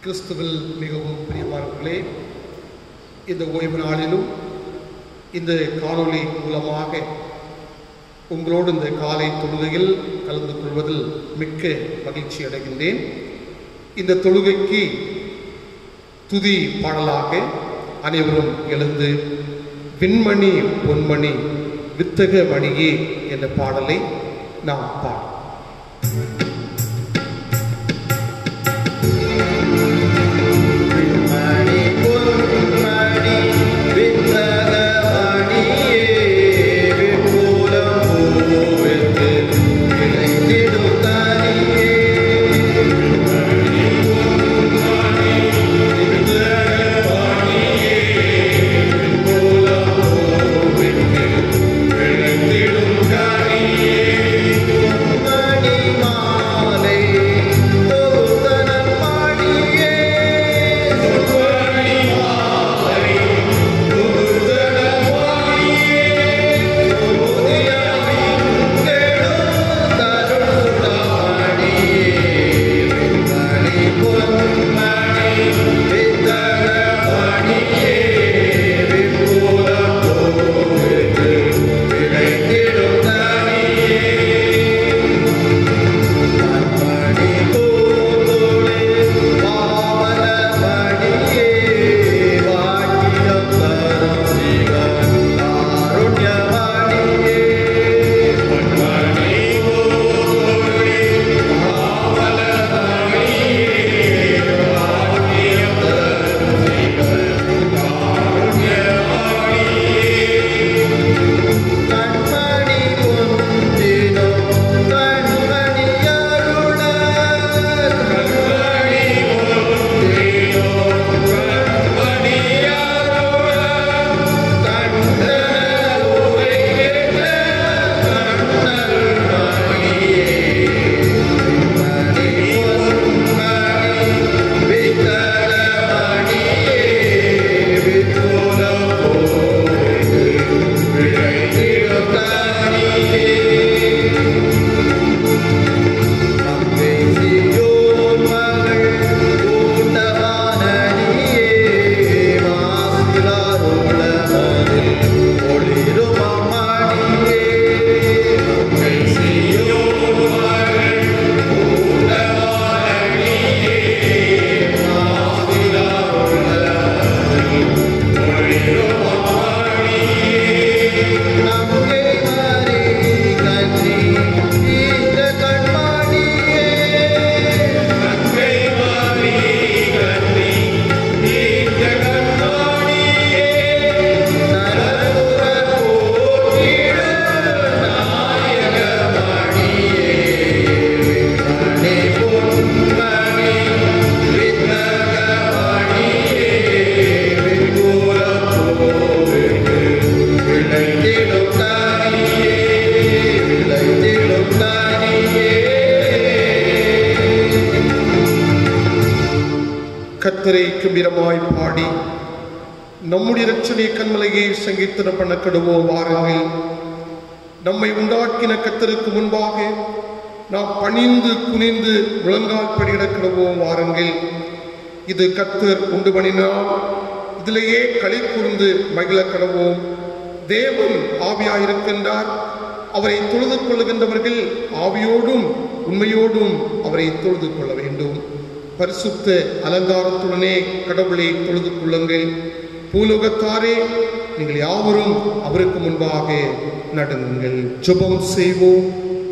கிறிஸ்துவில் மிகவும் பிரியமானவர்களே இந்த ஓய்வு நாளிலும் இந்த காணொளி மூலமாக உங்களோடு இந்த காலை தொழுகையில் கலந்து கொள்வதில் மிக்க மகிழ்ச்சி அடைகின்றேன் இந்த தொழுகைக்கு துதி பாடலாக அனைவரும் எழுந்து விண்மணி பொன்மணி வித்தக மணியே என்ற பாடலை நாம் பாடும் மணி பொன்மணி வித்தகமணியே விபுலம் பூவித்து விளைந்திடும் தனியே மணி மாலை தொகுத்தனன் மணியே கண்மணி பொன்றினோ கண்மணி அருள கண்மணி பொன்றினோ கண்மணி அருள கண்ணல் உரையேற்ற கண்ணல் மணியே மணி பொன்மணி வித்தக மணியே வித்துலம் போது விளைந்திடும் தனியே மங்கை சியோன் மகள் கூட்டமான நீயே மாசிலார் உலகத்தில் ஒளிரும் அம்மணியே மங்கை சியோன் மகள் கூட்டமான நீயே மாசிலார் உலகத்தில் ஒளிரும் நங்கை மறி கண்ணி இந்த கண்மணியே நங்கை மறி கண்ணி இந்த கண்மணியே நரகுர போற்றிடு நாயக மணியே மணி பொன்மணி வித்தக மணியே விபுலம் போவிட்டு விளைந்திடும் தனியே விளைந்திடும் தனியே கத்தரை கம்பீரமாய் பாடி நம்முடைய இரட்சணிய கண்மலையை சங்கீத்தன பண்ண கடுவோம் வாருங்கள் நம்மை உண்டாக்கின கத்தருக்கு முன்பாக நாம் பணிந்து குனிந்து முழங்கால் படியிட கிடவோம் வாருங்கள் இது கத்தர் உண்டு பண்ணினால் இதிலேயே களி கூர்ந்து மகிழ கடவோம் தேவன் ஆவியாயிருக்கின்றார் அவரை தொழுது கொள்ளுகின்றவர்கள் ஆவியோடும் உண்மையோடும் அவரை தொழுது கொள்ள வேண்டும் பரிசுத்த அலங்காரத்துடனே கடவுளை தொழுது கொள்ளுங்கள் பூலோகத்தாரே நீங்கள் யாவரும் அவருக்கு முன்பாக நடுங்குங்கள் ஜெபம் செய்வோம்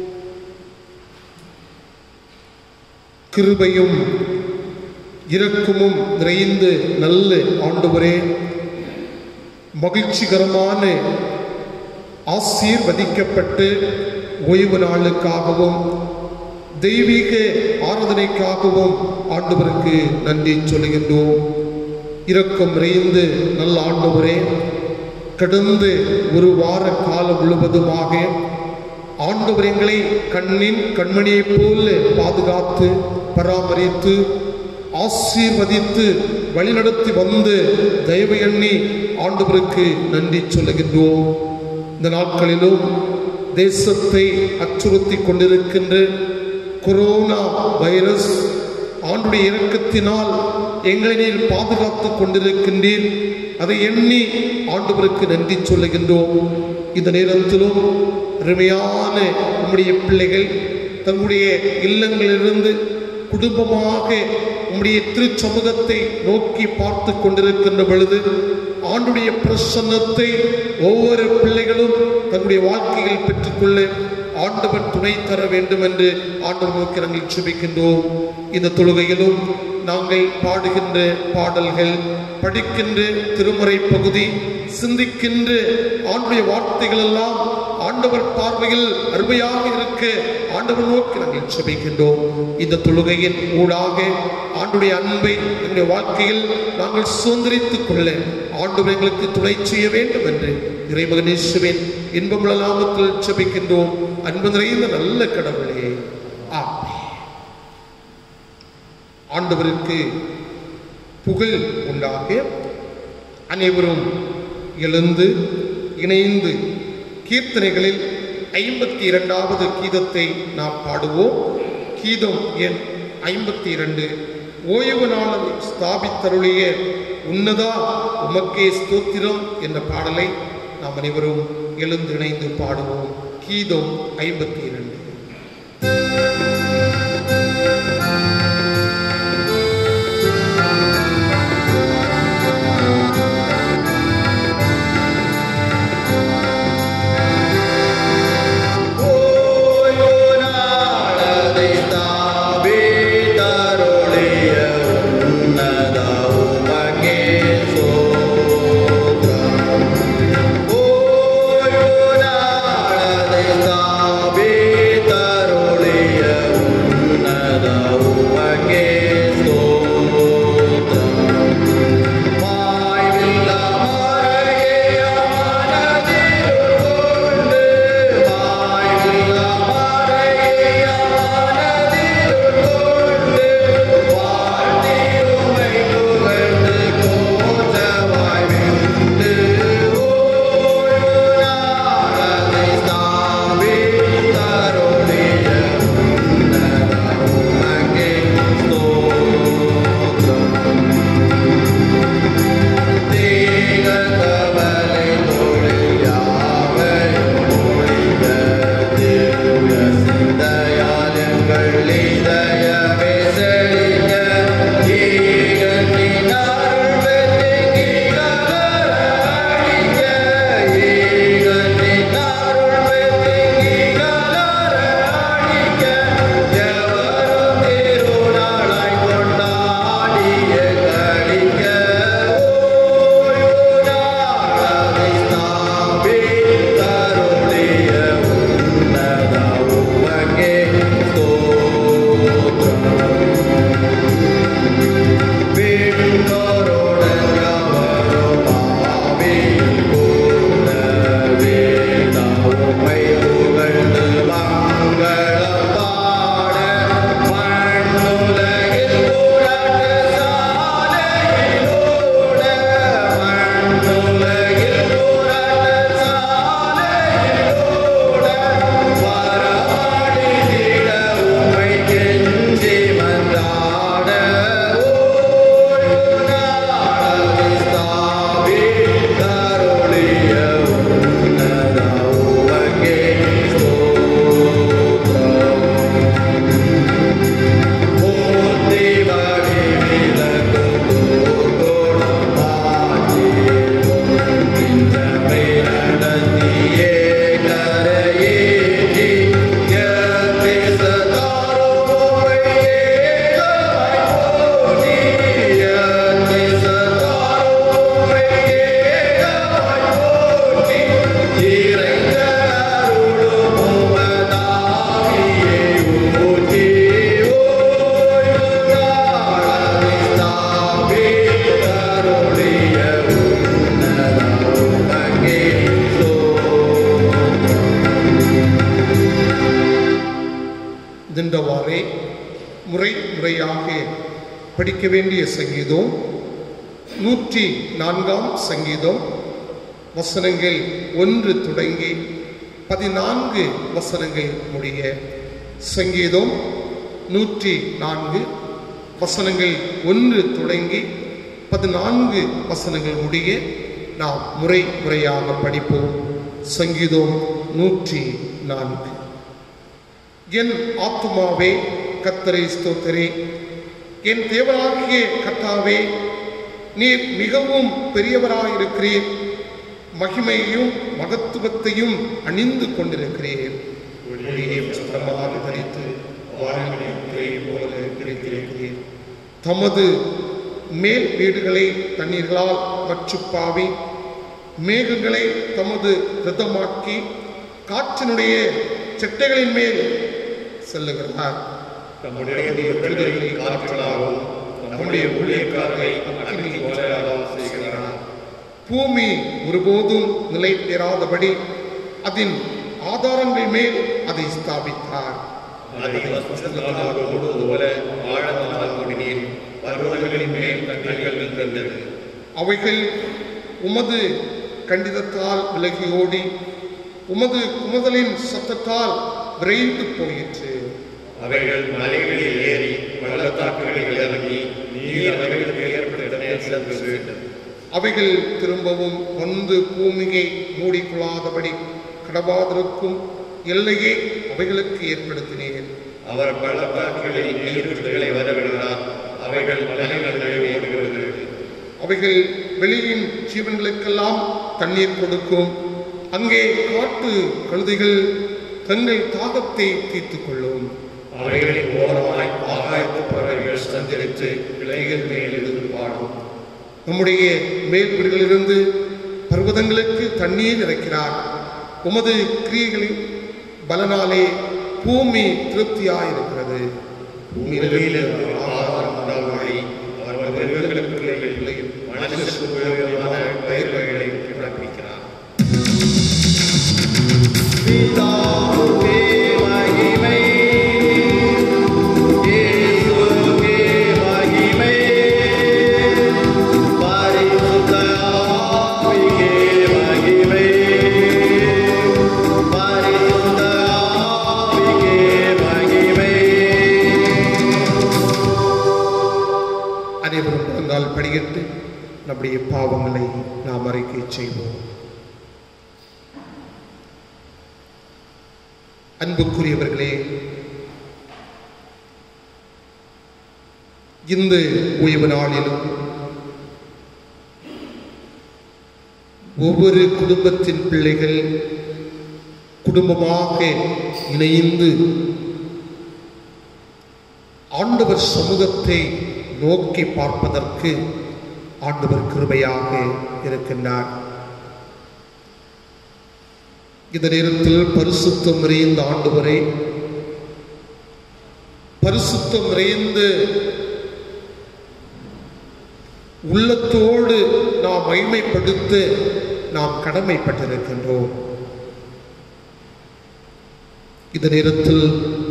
கிருபையும் இரக்கமும் நிறைந்து நல்ல ஆண்டவரே மகிழ்ச்சிகரமான ஆசீர்வதிக்கப்பட்டு ஓய்வு நாளுக்காகவும் தெய்வீக ஆராதனைக்காகவும் ஆண்டவருக்கு நன்றி சொல்லுகின்றோம் இரக்கம் நிறைந்து நல்ல ஆண்டவரே கடந்து ஒரு வார காலம் முழுவதுமாக ஆண்டவர் எங்களை கண்ணின் கண்மணியைப் போல பாதுகாத்து பராமரித்து ஆசீர்வதித்து வழிநடத்தி வந்து தயவு எண்ணி ஆண்டவருக்கு நன்றி சொல்லுகின்றோம் இந்த நாட்களிலும் தேசத்தை அச்சுறுத்தி கொண்டிருக்கின்ற கொரோனா வைரஸ் ஆண்டுடைய இறக்கத்தினால் எங்களை நீர் பாதுகாத்து கொண்டிருக்கின்றீர் அதை எண்ணி ஆண்டவருக்கு நன்றி சொல்லுகின்றோம் இந்த நேரத்திலும் அருமையான உம்முடைய பிள்ளைகள் தங்களுடைய இல்லங்களிலிருந்து குடும்பமாக உம்முடைய திருச்சமூகத்தை நோக்கி பார்த்து கொண்டிருக்கின்ற பொழுது ஆண்டுடைய பிரசன்னத்தை ஒவ்வொரு பிள்ளைகளும் தன்னுடைய வாழ்க்கையில் பெற்றுக்கொள்ள ஆண்டவர் துணை தர வேண்டும் என்று ஆண்டவர் நோக்கி நாங்கள் சுபிக்கின்றோம் இந்த தொழுகையிலும் நாங்கள் பாடுகின்ற பாடல்கள் படிக்கின்ற திருமுறை பகுதி சிந்திக்கின்ற ஆண்டுடைய வார்த்தைகள் எல்லாம் ஆண்டவர் பார்வையில் அருமையாக இருக்க ஆண்டவர் நோக்கி நாங்கள் செபிக்கின்றோம் இந்த தொழுகையின் ஊடாக ஆண்டுடைய அன்பை எங்களுடைய வாழ்க்கையில் நாங்கள் சுதந்திரித்துக் கொள்ள ஆண்டவர் எங்களுக்கு துணை செய்ய வேண்டும் என்று இறைமகனேசுவின் இன்பமுள்ள நாமத்தில் செபிக்கின்றோம் அன்பு நிறைந்த நல்ல கடவுளே ஆமென் ஆண்டவருக்கு புகழ் உண்டாக அனைவரும் எழுந்து இணைந்து கீர்த்தனைகளில் ஐம்பத்தி இரண்டாவது கீதத்தை நாம் பாடுவோம் கீதம் எண் ஐம்பத்தி இரண்டு ஓய்வு நாளை ஸ்தாபித்தருளிய உன்னதா உமக்கே ஸ்தோத்திரம் என்ற பாடலை நாம் அனைவரும் எழுந்து இணைந்து பாடுவோம் கீதம் ஐம்பத்தி இரண்டு ஓயோனாளதை தாபீதருளிய உன்னத உமக்கே ஸ்தோத்திரம். ஓயோனாளதை தாபீதருளிய உன்னத உமக்கே ஸ்தோத்திரம். மாய்வில்லா மாறகைய மனதில் கொண்டு மாய்வில்லா மாறகைய மனதில் கொண்டு வாழ்த்தி உம்மை புகழ்ந்து கோஜமாய் வென்று ஓய்வுநாளதை ஸ்தாபித்தருளிய உன்னத உமக்கே ஸ்தோத்திரம். தீகத்தவலை தொழில் யாவையும் மொழிந்த திவ்ய சிந்தையால் எங்கள் இதயமே செழிக்க. ஈகத்தின் அருள் வெற்றி கீழகர அழிக்க. ஈகத்தின் அருள் வெற்றி கீழகர அழிக்க. எவரும் திருநாளாய் கொண்டாடிய கழிக்க. ஓய்வுநாளதை ஸ்தாபித்தருளிய உன்னத உமக்கே ஸ்தோத்திரம். விண்ணோருடன் யாவரும் ஆவியில் கூடவே தாவும்மை புகழ்ந்து மங்களம் பாட மண்ணுலகில் புரட்டு சாலையிலோட மண்ணுலகில் புரட்டு சாலையிலோட வரமடிதிட உம்மை கெஞ்சி மன்றாட ஓய்வுநாளதை ஸ்தாபித்தருளிய உன்னத உமக்கே ஸ்தோத்திரம். மூர்த்தி வடிவிலகும் தோர்கோணம் மாற்றிடும் நின்றமை நடத்தியே கரையேற்றி யத்திசதாரோவை ஏகமாய் போற்றி யத்திசதாரோவை ஏகமாய் போற்றி இறைந்த அருளும் உமதாவியை ஊற்றி ஓய்வுநாளதை ஸ்தாபித்தருளிய உன்னத உமக்கே ஸ்தோத்திரம். திண்டவாறே முறை முறையாக படிக்க வேண்டிய சங்கீதம் நூற்றி நான்காம் சங்கீதம் வசனங்கள் ஒன்று தொடங்கி பதினான்கு வசனங்கள் முடிய சங்கீதம் நூற்றி நான்கு வசனங்கள் ஒன்று தொடங்கி பதினான்கு வசனங்கள் முடிய நாம் முறை முறையாக படிப்போம் சங்கீதம் நூற்றி நான்கு என் ஆத்துமாவே கத்தரை ஸ்தோத்தரே என் தேவனாகிய கர்த்தாவே நீர் மிகவும் பெரியவராயிருக்கிறீர் மகிமையும் மகத்துவத்தையும் அணிந்து கொண்டிருக்கிறீர் ஒளியை வஸ்திரமாக தரித்து வானங்களின் திரை போல கிடைத்திருக்கிறீர் தமது மேல் வீடுகளை தண்ணீர்களால் மற்றுப்பாவி மேகங்களை தமது ரதமாக்கி காற்றினுடைய செட்டைகளின் மேல் செல்லுகிறார் தம்முடைய தூதர்களை காற்றுகளாகவும் நம்முடைய ஊழியக்காரரை அக்னி போலாகவும் செய்கிறார் பூமி ஒருபோதும் நிலை பெறாதபடி அதன் ஆதாரங்கள் மேல் அதை ஸ்தாபித்தார் நதி வஸ்திரத்தால் மூடுவது போல ஆழத்தினால் மூடினீர் பர்வதங்களின் மேல் தண்ணீர்கள் நின்றது அவைகள் உமது கண்டிதத்தால் விலகி ஓடி உமது குமுதலின் சத்தத்தால் விரைந்து போயிற்று அவைகள் மலைகளில் ஏறி பள்ளத்தாக்குகளில் இறங்கி நீர் அவைகளுக்கு ஏற்பட்ட நேரம் விட்டது அவைகள் திரும்பவும் வந்து பூமியை மூடிக்கொள்ளாதபடி கடவாதிருக்கும் எல்லையை அவைகளுக்கு ஏற்படுத்தினேன் அவர் பள்ளத்தாக்குகளில் நீர்த்துளிகளை வரவிடுகிறார் அவைகள் மலைகளிலே ஓடுகிறது அவைகள் வெளியின் ஜீவன்களுக்கெல்லாம் தண்ணீர் கொடுக்கும் அங்கே காட்டு கழுதைகள் தங்கள் தாகத்தை தீர்த்துக் கொள்ளும் அவைகளின் ஓரமாய் ஆகாயத்து பறவைகள் சஞ்சரித்து கிளைகள் மேல் இருந்து பாடும் நம்முடைய மேல் வீடுகளிலிருந்து பர்வதங்களுக்கு தண்ணீர் இறைக்கிறார் உமது கிரியைகளின் பலனாலே பூமி திருப்தியாயிருக்கிறது பூமியிலிருந்து ஆகாரம் உண்டாகும்படி அவர் மிருகங்களுக்கு மனுஷருக்கு உபயோகமான பயிர்களை பிறப்பிக்கிறார் பிதாவுக்கே மகிமை இயேசுவுக்கே மகிமை பரிசுத்த ஆவிக்கே மகிமை பரிசுத்த ஆவிக்கே மகிமை அனைவரும் முழங்கால் படியிட்டு நம்முடைய பாவங்களை நாம் அறிக்கை செய்வோம் அன்புக்குரியவர்களே இந்த ஓய்வு நாளிலும் ஒவ்வொரு குடும்பத்தின் பிள்ளைகள் குடும்பமாக இணைந்து ஆண்டவர் சமூகத்தை நோக்கி பார்ப்பதற்கு ஆண்டவர் கிருபையாக இருக்கின்றார் இந்த நேரத்தில் பரிசுத்தம் நிறைந்த ஆண்டவரை பரிசுத்தம் நிறைந்து உள்ளத்தோடு நாம் மகிமைப்படுத்த நாம் கடமைப்பட்டிருக்கின்றோம் இந்த நேரத்தில்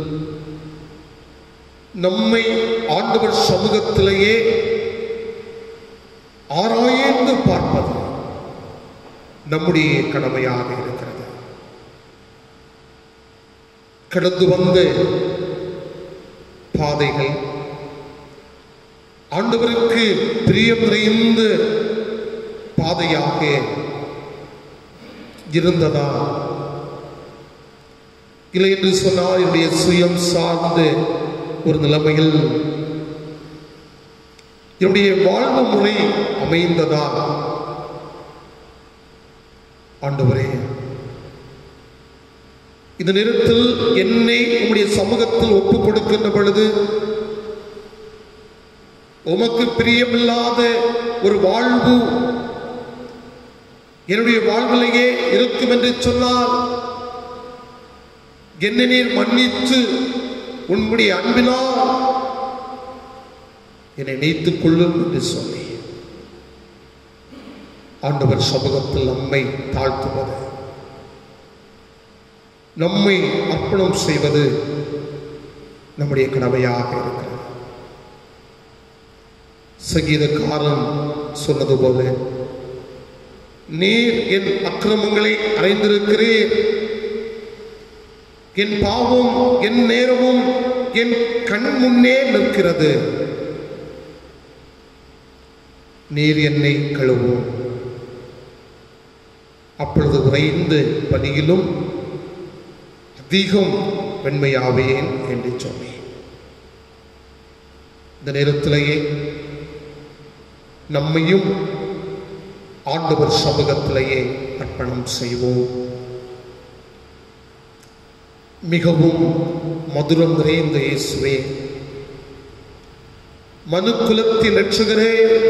நம்மை ஆண்டவர் சமூகத்திலேயே ஆராய்ந்து பார்ப்பது நம்முடைய கடமையாக இருக்கிறது கடந்து வந்த பாதைகள் ஆண்டவருக்கு பிரியம் நிறைந்த பாதையாக இருந்ததா இல்லை என்று சொன்னால் என்னுடைய சுயம் சார்ந்த ஒரு நிலைமையில் என்னுடைய வாழ்வு முறை அமைந்ததா ஆண்டவரே இந்த நேரத்தில் என்னை உம்முடைய சமூகத்தில் ஒப்புக் கொடுக்கின்ற பொழுது உமக்கு பிரியமில்லாத ஒரு வாழ்வு என்னுடைய வாழ்விலேயே இருக்கும் என்று சொன்னால் என்னை நீர் மன்னித்து உன்னுடைய அன்பினால் என்னை நீத்துக் கொள்ளும் என்று சொல்லி ஆண்டவர் சமூகத்தில் நம்மை தாழ்த்துவது நம்மை அர்ப்பணம் செய்வது நம்முடைய கடமையாக இருக்கிறது சங்கீதக்காரன் சொன்னது போல நீர் என் அக்கிரமங்களை அறிந்திருக்கிறீர் என் பாவம் என் நேரமும் என் கண் முன்னே நிற்கிறது நீர் என்னை கழுவும் அப்பொழுது உறைந்து பணியிலும் அதிகம் வெண்மையாவேன் என்று சொன்னேன் இந்த நேரத்திலேயே நம்மையும் ஆண்டவர் சமூகத்திலேயே அர்ப்பணம் செய்வோம் மிகவும் மதுரம் நிறைந்த இயேசுவே மனுக்குலத்தின் ரட்சகரே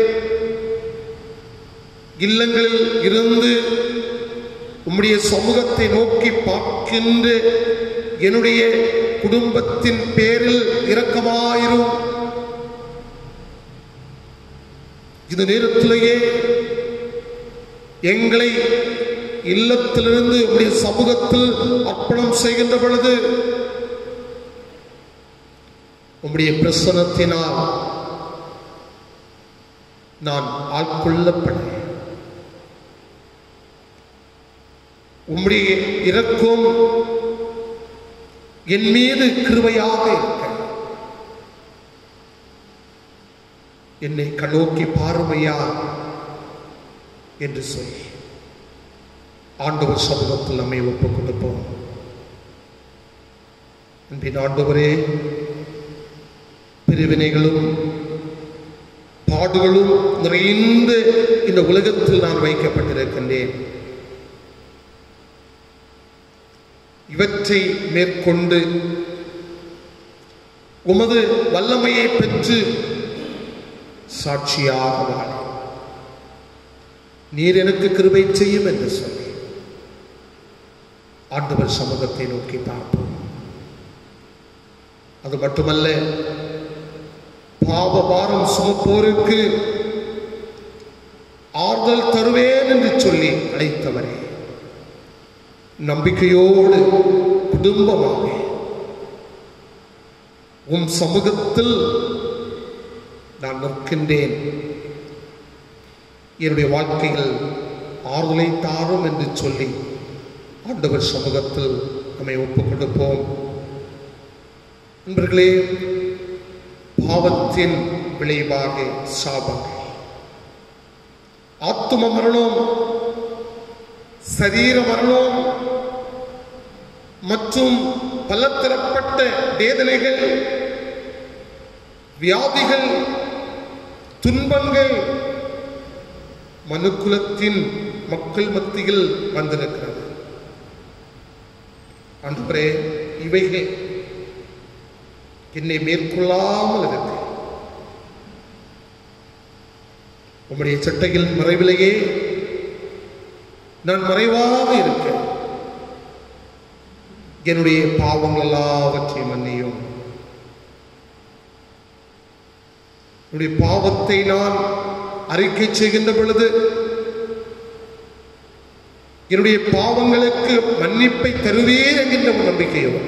இல்லங்களில் இருந்து உம்முடைய சமூகத்தை நோக்கி பார்க்கின்ற என்னுடைய குடும்பத்தின் பேரில் இரக்கமாயிரும் இந்த நேரத்திலேயே எங்களை இல்லத்திலிருந்து உடைய சமூகத்தில் அர்ப்பணம் செய்கின்ற பொழுது உம்முடைய பிரசனத்தினால் நான் ஆட்கொள்ளப்பட்டேன் உம்முடைய இரக்கம் என் மீது கிருபையாக இருக்க என்னை கண்ணோக்கி பார்வையா என்று சொல்லி ஆண்டவர் சமூகத்தில் நம்மை ஒப்புக் கொடுப்போம் அன்பின் ஆண்டவரே பிரிவினைகளும் பாடுகளும் நிறைந்த இந்த உலகத்தில் நான் வைக்கப்பட்டிருக்கின்றேன் இவற்றை மேற்கொண்டு உமது வல்லமையை பெற்று சாட்சியாக வாழ நீர் எனக்கு கிருபை செய்யும் என்று சொல்லி ஆண்டவர் சமூகத்தை நோக்கி பார்ப்போம் அது மட்டுமல்ல பாவ பாரம் சுமப்போருக்கு ஆறுதல் தருவேன் என்று சொல்லி அழைத்தவரே நம்பிக்கையோடு குடும்பமாக உம் சமூகத்தில் நான் நிற்கின்றேன் என்னுடைய வாழ்க்கையில் ஆறுதலை தாரும் என்று சொல்லி ஆண்டவர் சமூகத்தில் நம்மை ஒப்புக் கொடுப்போம் நண்பர்களே பாவத்தின் விளைவாக சாபங்கள் ஆத்தும மரணம் சரீர மரணம் மற்றும் பலதரப்பட்ட வேதனைகள் வியாதிகள் துன்பங்கள் மனுக்குலத்தின் மக்கள் மத்தியில் வந்திருக்கிறது ஆண்டவரே இவைகள் என்னை மேற்கொள்ளாமல் இருக்கு உம்முடைய சட்டையில் மறைவிலேயே நான் மறைவாக இருக்கேன் என்னுடைய பாவங்கள் எல்லாவற்றையும் மன்னியும் என்னுடைய பாவத்தை நான் அறிக்கை செய்கின்ற பொழுது என்னுடைய பாவங்களுக்கு மன்னிப்பை தருவேன் என்கின்ற ஒரு நம்பிக்கையோடு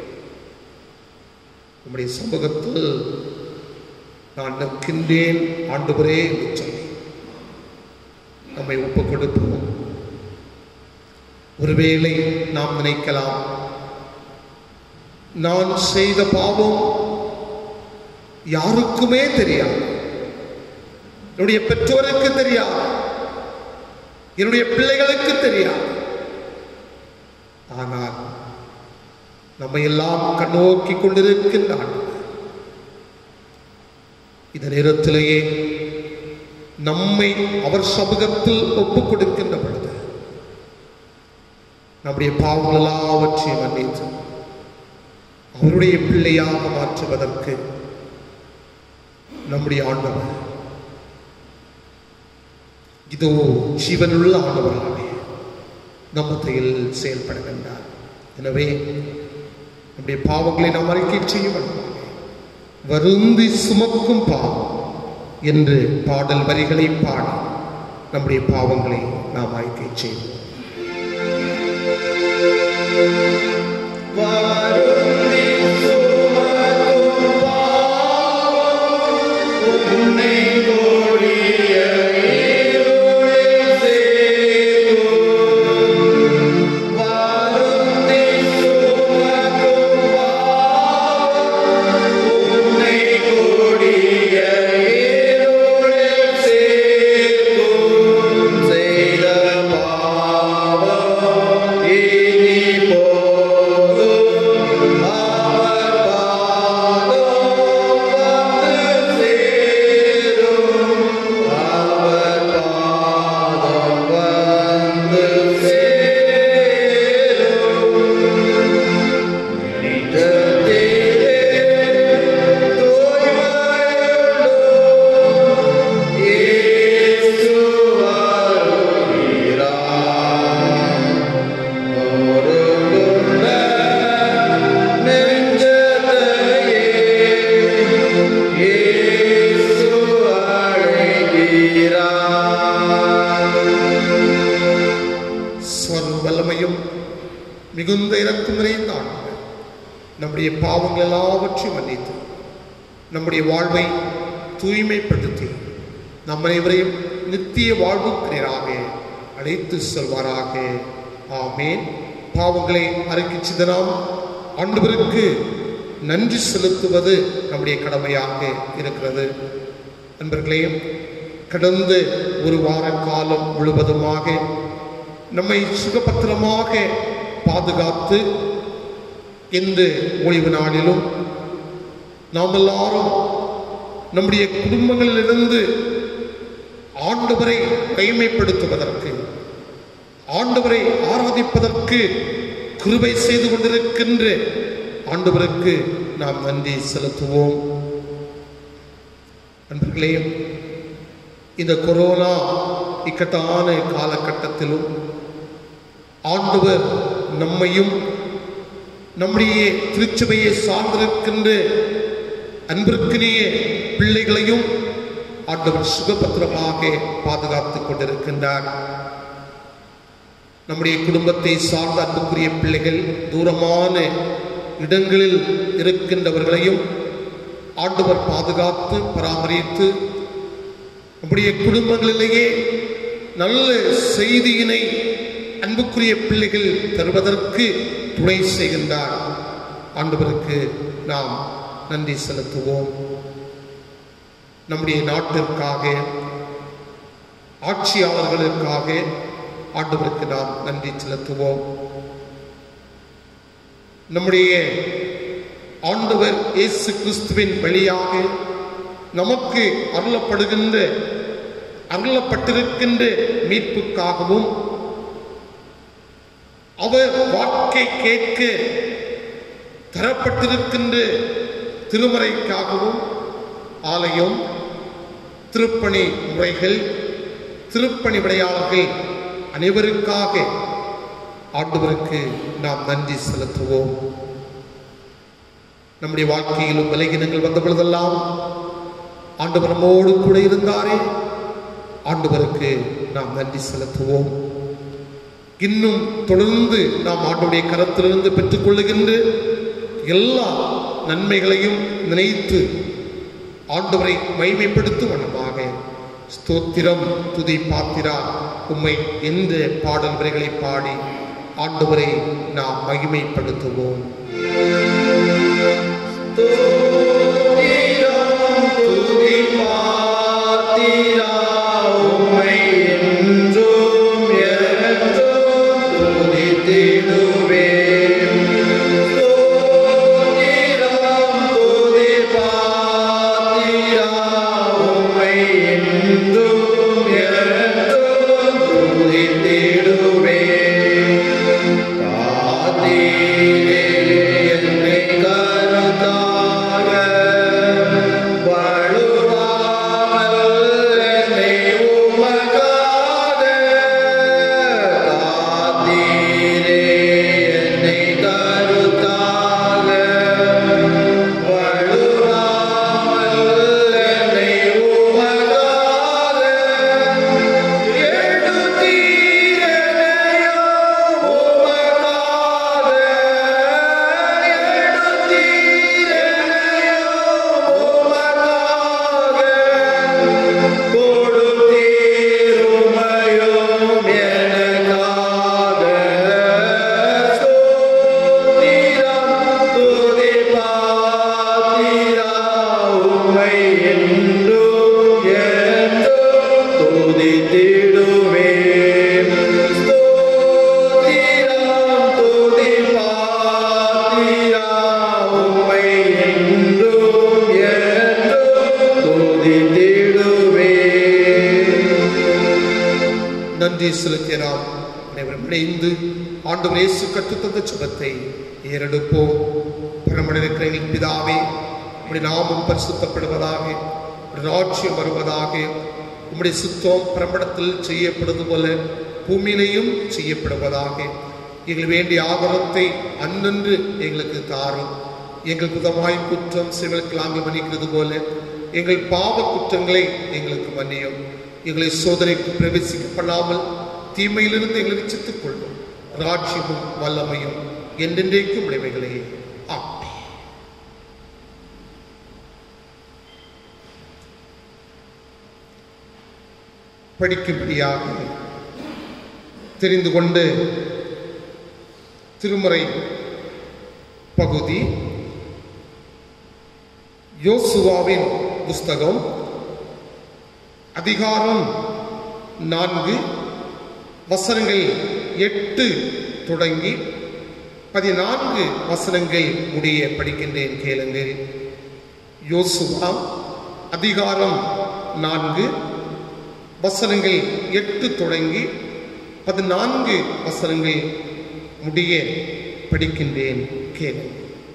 உம்முடைய சமூகத்தில் நான் நிற்கின்றேன் ஆண்டவரே என்று சொல்லி நம்மை ஒப்புக் கொடுப்போம் ஒருவேளை நாம் நினைக்கலாம் நான் செய்த பாவம் யாருக்குமே தெரியாது என்னுடைய பெற்றோருக்கு தெரியாது என்னுடைய பிள்ளைகளுக்கு தெரியாது ஆனால் நம்மை எல்லாம் கண்ணோக்கி கொண்டிருக்கின்றான் இந்த நேரத்திலேயே நம்மை அவர் சமூகத்தில் ஒப்புக் கொடுக்கின்ற பொழுது நம்முடைய பாவங்கள் எல்லாவற்றையும் மன்னித்து அவருடைய பிள்ளையாக மாற்றுவதற்கு நம்முடைய ஆண்டவர் இதோ ஜீவனுள்ள ஆண்டவராகவே நம்மத்தையில் செயல்படுகின்றார் எனவே நம்முடைய பாவங்களை நாம் அறிக்கை செய்ய வேண்டும் வருந்தி சுமக்கும் பாவம் என்று பாடல் வரிகளை பாடி நம்முடைய பாவங்களை நாம் அறிக்கை செய்வோம் வருந்தி சுமக்கும் பாவம் உன்னை கொடிய இருளில் சேர்க்கும். வருந்தி சுமக்கும் பாவம் உன்னை கொடிய இருளில் சேர்க்கும். நம்முடைய பாவங்கள் எல்லாவற்றையும் மன்னித்து நம்முடைய வாழ்வை தூய்மைப்படுத்தி நம் அனைவரையும் நித்திய வாழ்வுக்கிறீராக அழைத்து செல்வாராக ஆமேன் பாவங்களை அறிக்கை நாம் ஆண்டவருக்கு நன்றி செலுத்துவது நம்முடைய கடமையாக இருக்கிறது நண்பர்களே கடந்த ஒரு வார காலம் முழுவதுமாக நம்மை சுகபத்திரமாக பாதுகாத்து இந்த ஓய்வு நாளிலும் நாம் எல்லாரும் நம்முடைய குடும்பங்களிலிருந்து ஆண்டவரை கைமைப்படுத்துவதற்கு ஆண்டவரை ஆராதிப்பதற்கு கிருபை செய்து கொண்டிருக்கின்ற ஆண்டவருக்கு நாம் நன்றி செலுத்துவோம் நண்பர்களே இந்த கொரோனா இக்கட்டான காலகட்டத்திலும் ஆண்டவர் நம்மையும் நம்முடைய திருச்சபையை சார்ந்திருக்கின்ற அன்பிற்கினிய பிள்ளைகளையும் ஆண்டவர் சுகபத்திரமாக பாதுகாத்துக் கொண்டிருக்கின்றார் நம்முடைய குடும்பத்தை சார்ந்த அன்புக்குரிய பிள்ளைகள் தூரமான இடங்களில் இருக்கின்றவர்களையும் ஆண்டவர் பாதுகாத்து பராமரித்து நம்முடைய குடும்பங்களிலேயே நல்ல செய்தியினை அன்புக்குரிய பிள்ளைகள் தருவதற்கு துணை செய்கின்றார் ஆண்டவருக்கு நாம் நன்றி செலுத்துவோம் நம்முடைய நாட்டிற்காக ஆட்சியாளர்களுக்காக ஆண்டவருக்கு நாம் நன்றி செலுத்துவோம் நம்முடைய ஆண்டவர் இயேசு கிறிஸ்துவின் வழியாக நமக்கு அருளப்படுகின்ற அருளப்பட்டிருக்கின்ற மீட்புக்காகவும் அவர் வாக்கை கேட்க தரப்பட்டிருக்கின்ற திருமறைக்காகவும் ஆலயம் திருப்பணி முறைகள் திருப்பணி விளையாளர்கள் அனைவருக்காக ஆண்டவருக்கு நாம் நன்றி செலுத்துவோம் நம்முடைய வாழ்க்கையிலும் விலகினங்கள் வந்த பொழுதெல்லாம் ஆண்டவர் நம்மோடு கூட இருந்தாரே ஆண்டவருக்கு நாம் நன்றி செலுத்துவோம் இன்னும் தொடர்ந்து நாம் ஆண்டுடைய கரத்திலிருந்து பெற்றுக்கொள்ளுகின்ற எல்லா நன்மைகளையும் நினைத்து ஆண்டவரை மைமைப்படுத்தும் வண்ணமாக ஸ்தோத்திரம் துதி பாத்திரா உம்மை என்ற பாடல் வரிகளை பாடி ஆண்டவரை நாம் மகிமைப்படுத்துவோம் நன்றி செலுத்திய நாம் அனைவரும் இணைந்து ஆண்டவர் இயேசு கற்றுத்தந்த சுபத்தை ஏறெடுப்போம் பரமனிருக்கிற எங்கள் பிதாவே உம்முடைய நாமம் பரிசுத்தப்படுவதாக உம்முடைய ராட்சியம் வருவதாக உம்முடைய சுத்தம் பிரமணத்தில் செய்யப்படுவது போல பூமியிலையும் செய்யப்படுவதாக எங்கள் வேண்டிய ஆதரத்தை அன்னன்று எங்களுக்கு தாரும் எங்கள் புதமாய் குற்றம் சிவனுக்கு நாங்கள் மன்னிக்கிறது போல எங்கள் பாவ குற்றங்களை எங்களுக்கு மன்னியும் எங்களை சோதனைக்கு பிரவேசிக்கப்படாமல் தீமையிலிருந்து எங்களை ரட்சித்துக் கொள்ளும் ராட்சியமும் வல்லமையும் என்றென்றைக்கும் உடைமைகளே ஆமே படிக்கும்படியாக தெரிந்து கொண்டு திருமுறை பகுதி யோசுவாவின் புஸ்தகம் அதிகாரம் நான்கு வசனங்கள் எட்டு தொடங்கி பதினான்கு வசனங்கள் முடிய படிக்கின்றேன் கேளுங்கள் யோசுவா அதிகாரம் நான்கு வசனங்கள் எட்டு தொடங்கி பதினான்கு வசனங்கள் முடிய படிக்கின்றேன் கேளுங்கள்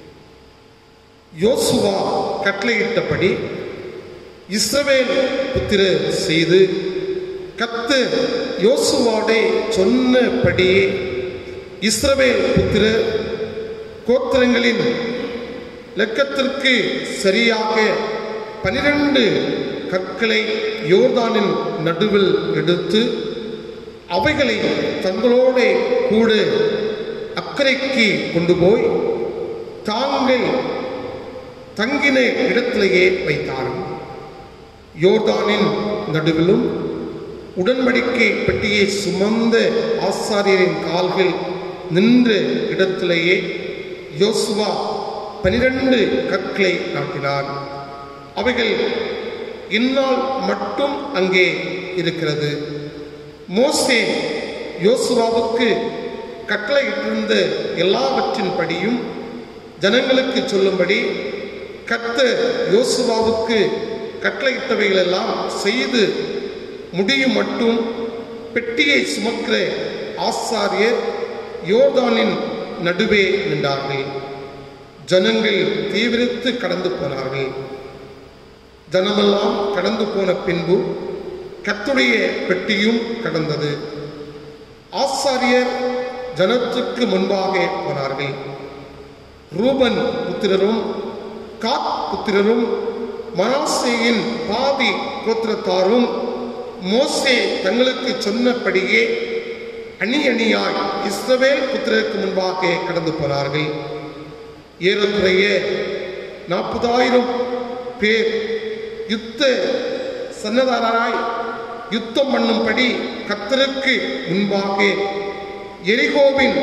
யோசுவா கட்டளையிட்டபடி இஸ்ரவேல் புத்திரர் செய்து கத்து யோசுவாடை சொன்னபடியே இஸ்ரவேல் புத்திரர் கோத்திரங்களின் லக்கத்திற்கு சரியாக பனிரெண்டு கற்களை யோர்தானின் நடுவில் எடுத்து அவைகளை தங்களோட கூட அக்கறைக்கு கொண்டு போய் தாங்கள் தங்கின இடத்திலேயே வைத்தார்கள் யோர்தானின் நடுவிலும் உடன்படிக்கை பெட்டியை சுமந்த ஆசாரியரின் கால்கள் நின்ற இடத்திலேயே யோசுவா பனிரெண்டு கற்களை நாட்டினார் அவைகள் இந்நாள் மட்டும் அங்கே இருக்கிறது மோசே யோசுவாவுக்கு கட்டளையிட்டிருந்த எல்லாவற்றின் படியும் ஜனங்களுக்கு சொல்லும்படி கத்த யோசுவாவுக்கு கட்டளையிட்டவைகள் எல்லாம் செய்து முடியும் மட்டும் பெட்டியை சுமக்கிற ஆசாரியர் யோர்தானின் நடுவே நின்றார்கள் ஜனங்கள் தீவிரித்து கடந்து போனார்கள் ஜனமெல்லாம் கடந்து போன பின்பு கத்துடைய பெட்டியும் கடந்தது ஆசாரியர் ஜனத்துக்கு முன்பாக போனார்கள் ரூபன் புத்திரரும் காத் புத்திரரும் மனாசேயின் பாதி கோத்திரத்தாரும் மோசே தங்களுக்கு சொன்னபடியே அணி அணியாய் இஸ்ரவேல் புத்திரருக்கு முன்பாக கடந்து போனார்கள் ஏறக்குறைய நாற்பதாயிரம் பேர் யுத்த சன்னதாராய் யுத்தம் பண்ணும்படி கத்தருக்கு முன்பாக எரிகோவின்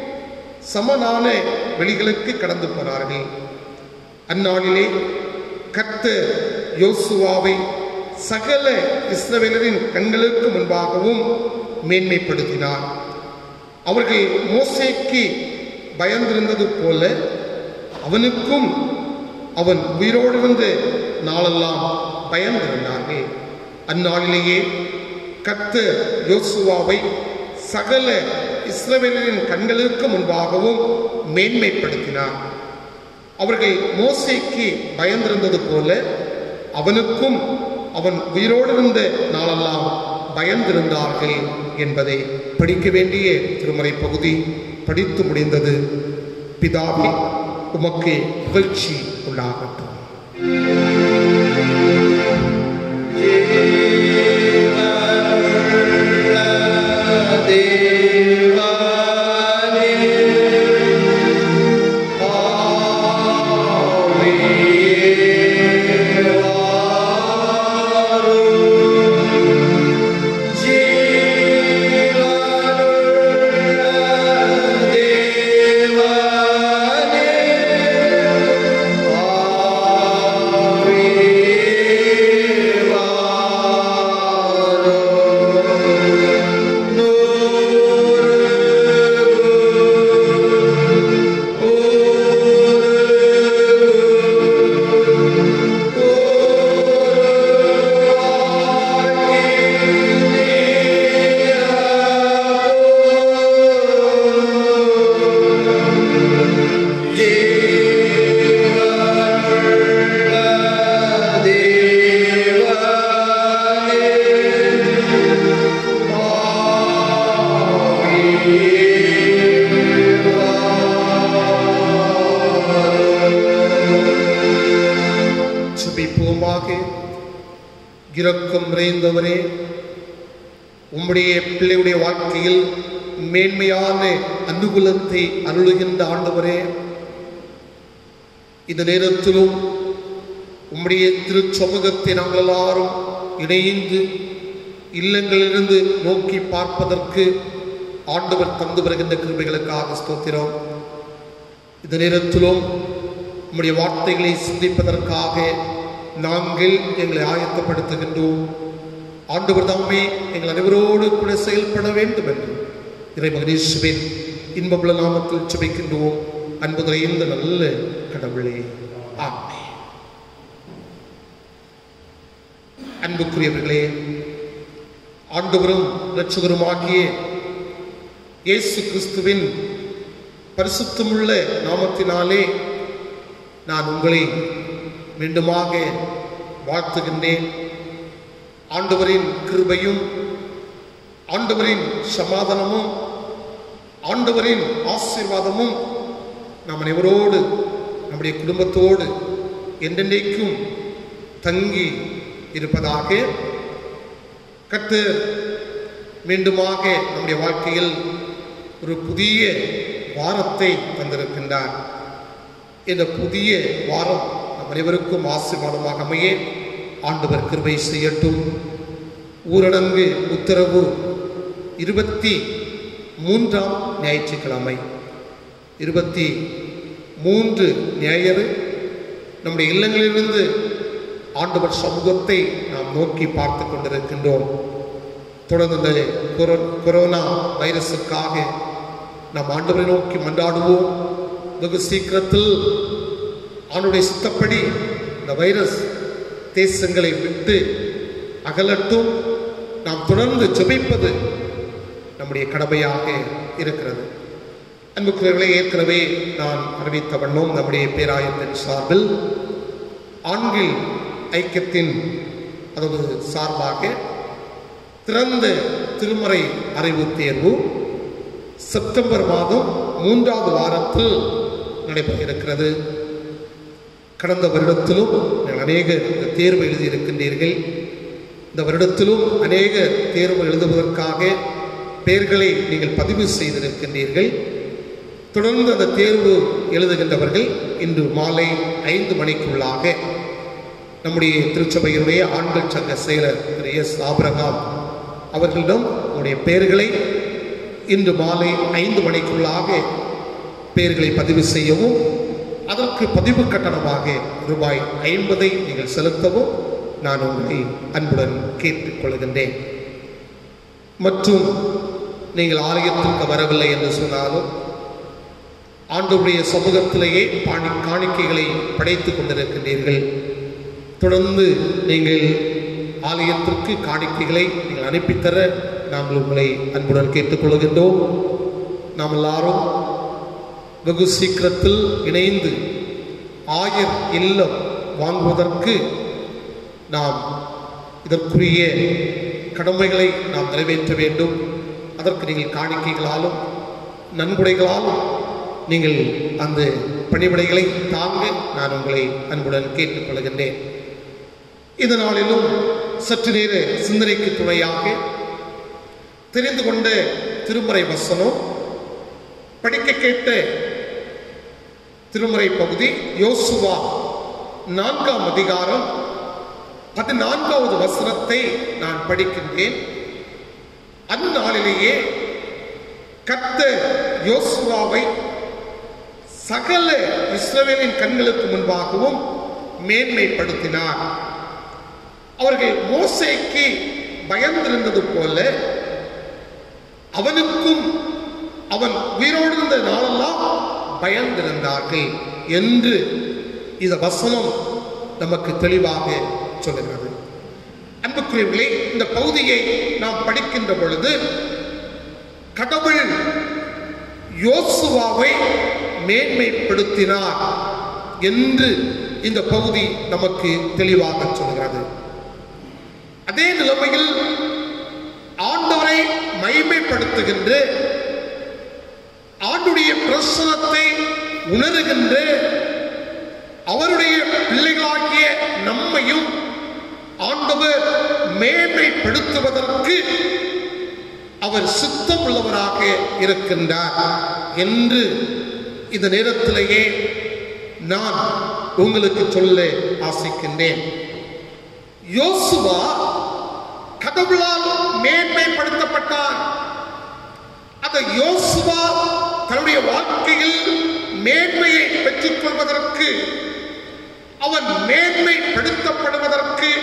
சமனான வெளிகளுக்கு கடந்து போனார்கள் அந்நாளிலே கர்த்தர் யோசுவாவை சகல இஸ்ரவேலரின் கண்களுக்கு முன்பாகவும் மேன்மைப்படுத்தினார் அவர்கள் மோசேக்கு பயந்திருந்தது போல அவனுக்கும் அவன் உயிரோடு இருந்து நாளெல்லாம் பயந்திருந்தார்கள் அந்நாளிலேயே கர்த்தர் யோசுவாவை சகல இஸ்ரவேலரின் கண்களுக்கு முன்பாகவும் மேன்மைப்படுத்தினார் அவர்கள் மோசேக்கு பயந்திருந்தது போல அவனுக்கும் அவன் உயிரோடு இருந்த நாளெல்லாம் பயந்திருந்தார்கள் என்பதை படிக்க வேண்டிய திருமறை பகுதி படித்து முடிந்தது பிதாவே உமக்கு புகழ்ச்சி உண்டாகட்டும் சுபிப்போமாக இரக்கம் நிறைந்தவரே உம்முடைய பிள்ளையுடைய வாழ்க்கையில் மேன்மையான அனுகூலத்தை அருளுகின்ற ஆண்டவரே இந்த நேரத்திலும் உம்முடைய திருச்சமூகத்தை நாங்கள் எல்லாரும் இணைந்து இல்லங்களிலிருந்து நோக்கி பார்ப்பதற்கு ஆண்டவர் தந்து வருகின்ற கிருபைகளுக்காக ஸ்தோத்திரம் இந்த நேரத்திலும் நம்முடைய வார்த்தைகளை சிந்திப்பதற்காக நாங்கள் எங்களை ஆயத்தப்படுத்துகின்றோம் ஆண்டவர் தாமே எங்கள் அனைவரோடு கூட செயல்பட வேண்டும் என்று இறை மகனேஸ்வரின் இன்பமுள்ள நாமத்தில் சுபிக்கின்றோம் அன்பு நிறைந்த நல்ல கடவுளே ஆமே அன்புக்குரியவர்களே ஆண்டவரும் இரட்சகருமாகிய இயேசு கிறிஸ்துவின் பரிசுத்தமுள்ள நாமத்தினாலே நான் உங்களை மீண்டுமாக வாழ்த்துகின்றேன் ஆண்டவரின் கிருபையும் ஆண்டவரின் சமாதானமும் ஆண்டவரின் ஆசீர்வாதமும் நம் அனைவரோடு நம்முடைய குடும்பத்தோடு என்றென்றைக்கும் தங்கி இருப்பதாக கர்த்தர் மீண்டுமாக நம்முடைய வாழ்க்கையில் ஒரு புதிய வாரத்தை தந்திருக்கின்றார் இந்த புதிய வாரம் நம் அனைவருக்கும் ஆசீர்வாதமாக அமைய ஆண்டவர் கிருபை செய்யட்டும் ஊரடங்கு உத்தரவு இருபத்தி மூன்றாம் ஞாயிற்றுக்கிழமை இருபத்தி மூன்று ஞாயிறு நம்முடைய இல்லங்களிலிருந்து ஆண்டவர் சமூகத்தை நாம் நோக்கி பார்த்து கொண்டிருக்கின்றோம் தொடர்ந்து இந்த கொரோ- கொரோனா வைரஸுக்காக நாம் ஆண்டவரை நோக்கி மன்றாடுவோம் வெகு சீக்கிரத்தில் ஆண்டுடைய சித்தப்படி இந்த வைரஸ் தேசங்களை விட்டு அகலட்டும் நாம் தொடர்ந்து ஜெபிப்பது நம்முடைய கடமையாக இருக்கிறது அன்புக்குரியவர்களே ஏற்கனவே நான் அறிவித்த வண்ணம் நம்முடைய பேராயத்தின் சார்பில் ஆண்கள் ஐக்கியத்தின் அதாவது சார்பாக திறந்த திருமறை அறிவு தேர்வு செப்டம்பர் மாதம் மூன்றாவது வாரத்தில் நடைபெற இருக்கிறது கடந்த வருடத்திலும் நீங்கள் அநேக இந்த தேர்வு எழுதியிருக்கின்றீர்கள் இந்த வருடத்திலும் அநேக தேர்வு எழுதுவதற்காக பெயர்களை நீங்கள் பதிவு செய்திருக்கின்றீர்கள் தொடர்ந்து அந்த தேர்வு எழுதுகின்றவர்கள் இன்று மாலை ஐந்து மணிக்குள்ளாக நம்முடைய திருச்சபையினுடைய ஆண்கள் சங்க செயலர் திரு எஸ் ஆபிரகாம் அவர்களிடம் உங்களுடைய பெயர்களை இன்று மாலை ஐந்து மணிக்குள்ளாக பெயர்களை பதிவு செய்யவும் அதற்கு பதிவு கட்டணமாக ரூபாய் ஐம்பதை நீங்கள் செலுத்தவும் நான் உங்களை அன்புடன் கேட்டுக்கொள்கின்றேன் மற்றும் நீங்கள் ஆலயத்திற்கு வரவில்லை என்று சொன்னாலும் ஆண்டவருடைய சமூகத்திலேயே பாணி காணிக்கைகளை படைத்துக் கொண்டிருக்கின்றீர்கள் தொடர்ந்து நீங்கள் ஆலயத்திற்கு காணிக்கைகளை நீங்கள் அனுப்பித்தர நாங்கள் உங்களை அன்புடன் கேட்டுக்கொள்கின்றோம் நாம் எல்லாரும் வெகு சீக்கிரத்தில் இணைந்து ஆயர் இல்லம் வாங்குவதற்கு நாம் இதற்குரிய கடமைகளை நாம் நிறைவேற்ற வேண்டும் அதற்கு நீங்கள் காணிக்கைகளாலும் நன்கொடைகளாலும் நீங்கள் அந்த பணிவிடைகளை தாங்க நான் உங்களை அன்புடன் கேட்டுக்கொள்கின்றேன் இந்த நாளிலும் சற்று நேர சிந்தனைக்கு துணையாக தெரிந்து கொண்ட திருமறை வசனம் படிக்க கேட்ட திருமறை பகுதி யோசுவா நான்காம் அதிகாரம் பதினான்காவது வசனத்தை நான் படிக்கின்றேன் அந்நாளிலேயே கர்த்தர் யோசுவாவை சகல இஸ்ரவேலின் கண்களுக்கு முன்பாகவும் மேன்மைப்படுத்தினார் அவர்கள் மோசேக்கு பயந்திருந்தது போல அவனுக்கும் அவன் உயிரோடு இருந்த நாளெல்லாம் பயந்திருந்தார்கள் என்று இந்த வசனம் நமக்கு தெளிவாக சொல்லுகிறது அன்புக்குரியவர்களே இந்த பகுதியை நாம் படிக்கின்ற பொழுது கடவுள் யோசுவாவை மேன்மைப்படுத்தினார் என்று இந்த பகுதி நமக்கு தெளிவாக சொல்கிறது அதே நிலைமையில் ஆண்டவரை மைமைப்படுத்துகின்ற ஆண்டுடைய பிரசனத்தை உணருகின்ற அவருடைய பிள்ளைகளாகிய நம்மையும் ஆண்டவர் மேன்மைப்படுத்துவதற்கு அவர் சித்தம் உள்ளவராக இருக்கின்றார் என்று இந்த நேரத்திலேயே நான் உங்களுக்கு சொல்ல ஆசைக்கின்றேன் யோசுவா கடவுளால் மேன்மைப்படுத்தப்பட்டார் அந்த யோசுவா தன்னுடைய வாழ்க்கையில் மேன்மையை பெற்றுக் கொள்வதற்கு அவன் மேன்மைப்படுத்தப்படுவதற்கு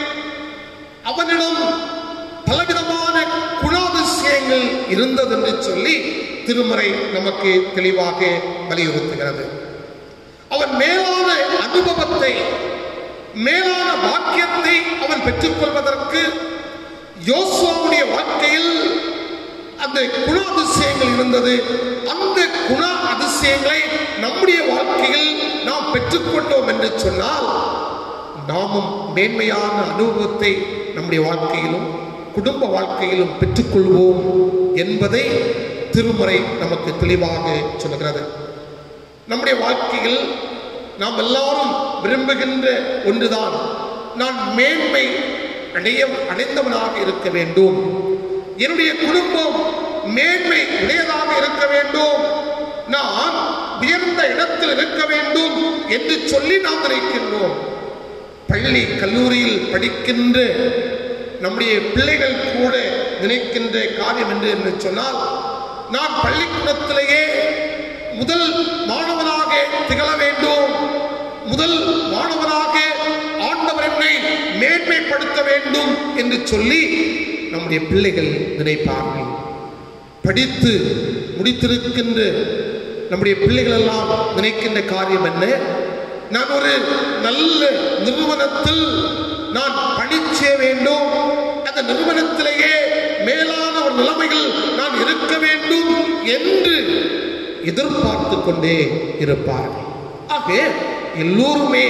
அவனிடம் பலவிதமான குணாதிசயங்கள் இருந்தது என்று சொல்லி திருமறை நமக்கு தெளிவாக வலியுறுத்துகிறது அவன் மேலான அனுபவத்தை மேலான வாக்கியத்தை அவன் பெற்றுக்கொள்வதற்கு யோசுவாவுடைய வாழ்க்கையில் அந்த குண அதிசயங்கள் இருந்தது அந்த குண அதிசயங்களை நம்முடைய வாழ்க்கையில் நாம் பெற்றுக்கொண்டோம் என்று சொன்னால் நாமும் மேன்மையான அனுபவத்தை நம்முடைய வாழ்க்கையிலும் குடும்ப வாழ்க்கையிலும் பெற்றுக்கொள்வோம் என்பதை திருமறை நமக்கு தெளிவாக சொல்லுகிறது நம்முடைய வாழ்க்கையில் நாம் எல்லாரும் விரும்புகின்ற ஒன்றுதான் நான் மேன்மை அடைய அடைந்தவனாக இருக்க வேண்டும் என்னுடைய குடும்பம் மேன்மை உடையதாக இருக்க வேண்டும் நான் உயர்ந்த இடத்தில் இருக்க வேண்டும் என்று சொல்லி நாம் நினைக்கின்றோம் பள்ளி கல்லூரியில் படிக்கின்ற நம்முடைய பிள்ளைகள் கூட நினைக்கின்ற காரியம் என்று என்று சொன்னால் நான் பள்ளிக்கூடத்திலேயே முதல் மாணவனாக திகழ வேண்டும் முதல் மாணவனாக ஆண்டவர் என்னை மேன்மைப்படுத்த வேண்டும் என்று சொல்லி நம்முடைய பிள்ளைகள் நினைப்பார்கள் படித்து முடித்திருக்கின்ற நம்முடைய பிள்ளைகள் எல்லாம் நினைக்கின்ற காரியம் என்ன நான் ஒரு நல்ல நிறுவனத்தில் நான் பணிச்சே வேண்டும் அந்த நிறுவனத்திலேயே மேலான ஒரு நிலைமையில் நான் இருக்க வேண்டும் என்று எதிர்பார்த்து கொண்டே இருப்பார்கள் ஆக எல்லோருமே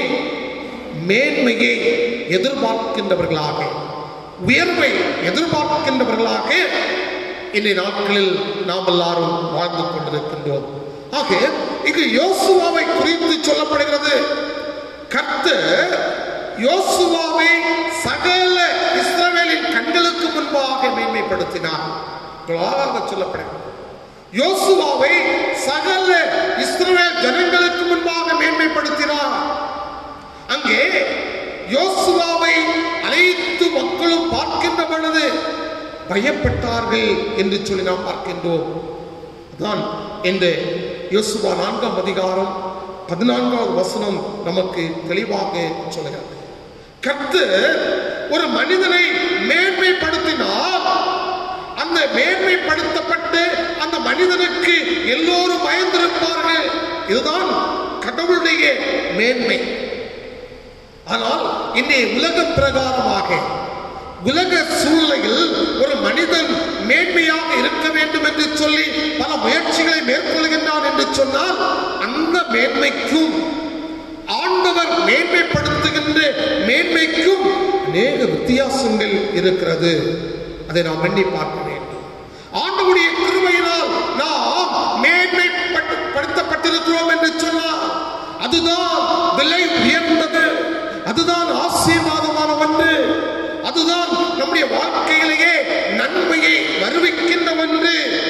மேன்மையை எதிர்பார்க்கின்றவர்களாக உயர்வை எதிர்பார்க்கின்றவர்களாக இன்றைய நாட்களில் நாம் எல்லாரும் வாழ்ந்து கொண்டிருக்கின்றோம் ஆக இங்கு யோசுவாவை குறித்து சொல்லப்படுகிறது கர்த்தர் யோசுவாவை சகல இஸ்ரவேலின் கண்களுக்கு முன்பாக மேன்மைப்படுத்தினார் முதலாவதாக சொல்லப்படுகிறது யோசுவாவை சகல இஸ்ரவேல் ஜனங்களுக்கு முன்பாக மேன்மைப்படுத்தினார் அங்கே யோசுவாவை அனைத்து மக்களும் பார்க்கின்ற பொழுது பயப்பட்டார்கள் என்று சொல்லி நாம் பார்க்கின்றோம் தான் இந்த யோசுவா நான்காம் அதிகாரம் பதினான்காவது வசனம் நமக்கு தெளிவாக சொல்லுகிறது கர்த்தர் ஒரு மனிதனை மேன்மைப்படுத்தினால் அந்த மேன்மைப்படுத்தப்பட்டு அந்த மனிதனுக்கு எல்லோரும் பயந்திருப்பார்கள் இதுதான் கடவுளுடைய மேன்மை ஆனால் இன்றைய உலக பிரகாரமாக உலக சூழ்நிலையில் ஒரு மனிதன் மேன்மையாக இருக்க வேண்டும் என்று சொல்லி பல முயற்சிகளை மேற்கொள்கின்றான் என்று சொன்னால் அந்த மேன்மைக்கும் ஆண்டவர் மேன்மைப்படுத்துகின்ற மேன்மைக்கும் அநேக வித்தியாசங்கள் இருக்கிறது அதை நாம் எண்ணி பார்க்க வேண்டும் ஆண்டவருடைய கிருபையினால் நாம் மேன்மைப்படுத்தப்பட்டிருக்கிறோம் என்று சொன்னால் அதுதான் விலை உயர்ந்தது அதுதான் ஆசீர்வாதமான ஒன்று அதுதான் நம்முடைய வாழ்க்கையிலேயே நன்மையை வருவிக்கின்ற ஒன்று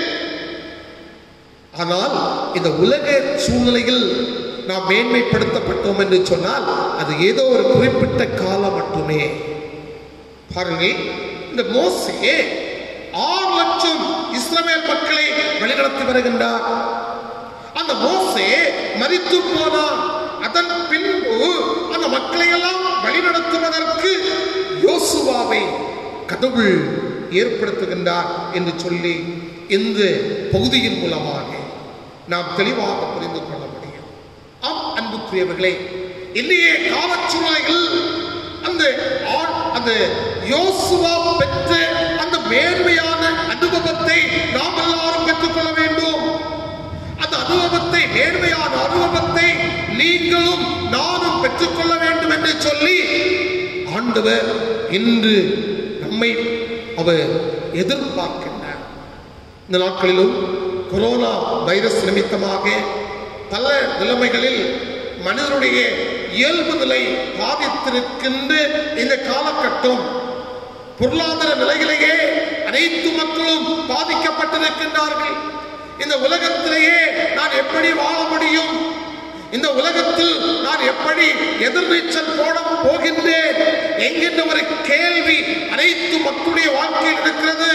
ஆனால் இந்த உலக சூழ்நிலையில் நாம் மேன்மைப்படுத்தப்பட்டோம் என்று சொன்னால் அது ஏதோ ஒரு குறிப்பிட்ட காலம் மட்டுமே பாருங்கள் இந்த மோசே ஆறு லட்சம் இஸ்ரவேல் மக்களை வழிநடத்தி வருகின்றார் அந்த மோசே மரித்து போனான் அதன் பின்பு அந்த மக்களை எல்லாம் வழிநடத்துவதற்கு யோசுவாவை கடவுள் ஏற்படுத்துகின்றார் என்று சொல்லி இந்த பகுதியின் மூலமாக நாம் தெளிவாக புரிந்து கொள்ள முடியும் ஆம் அன்புக்குரியவர்களே இல்லையே காலச்சூழ்நிலையில் அந்த ஆண் அந்த யோசுவா பெற்ற அந்த மேன்மையான அனுபவத்தை நாம் எல்லாரும் பெற்றுக்கொள்ள வேண்டும் அந்த அனுபவத்தை நேர்மையான அனுபவத்தை நீங்களும் நானும் பெற்றுக்கொள்ள வேண்டும் என்று சொல்லி ஆண்டவர் இன்று நம்மை அவர் எதிர்பார்க்கின்றார் இந்த நாட்களிலும் கொரோனா வைரஸ் நிமித்தமாக பல நிலைமைகளில் மனிதனுடைய இயல்பு நிலை பாதித்திருக்கின்ற இந்த காலகட்டம் பொருளாதார நிலையிலேயே அனைத்து மக்களும் பாதிக்கப்பட்டிருக்கின்றார்கள் இந்த உலகத்திலேயே நான் எப்படி வாழ முடியும் இந்த உலகத்தில் நான் எப்படி எதிர்நீச்சல் போட போகின்றேன் என்கின்ற ஒரு கேள்வி அனைத்து மக்களுடைய வாழ்க்கையில் இருக்கிறது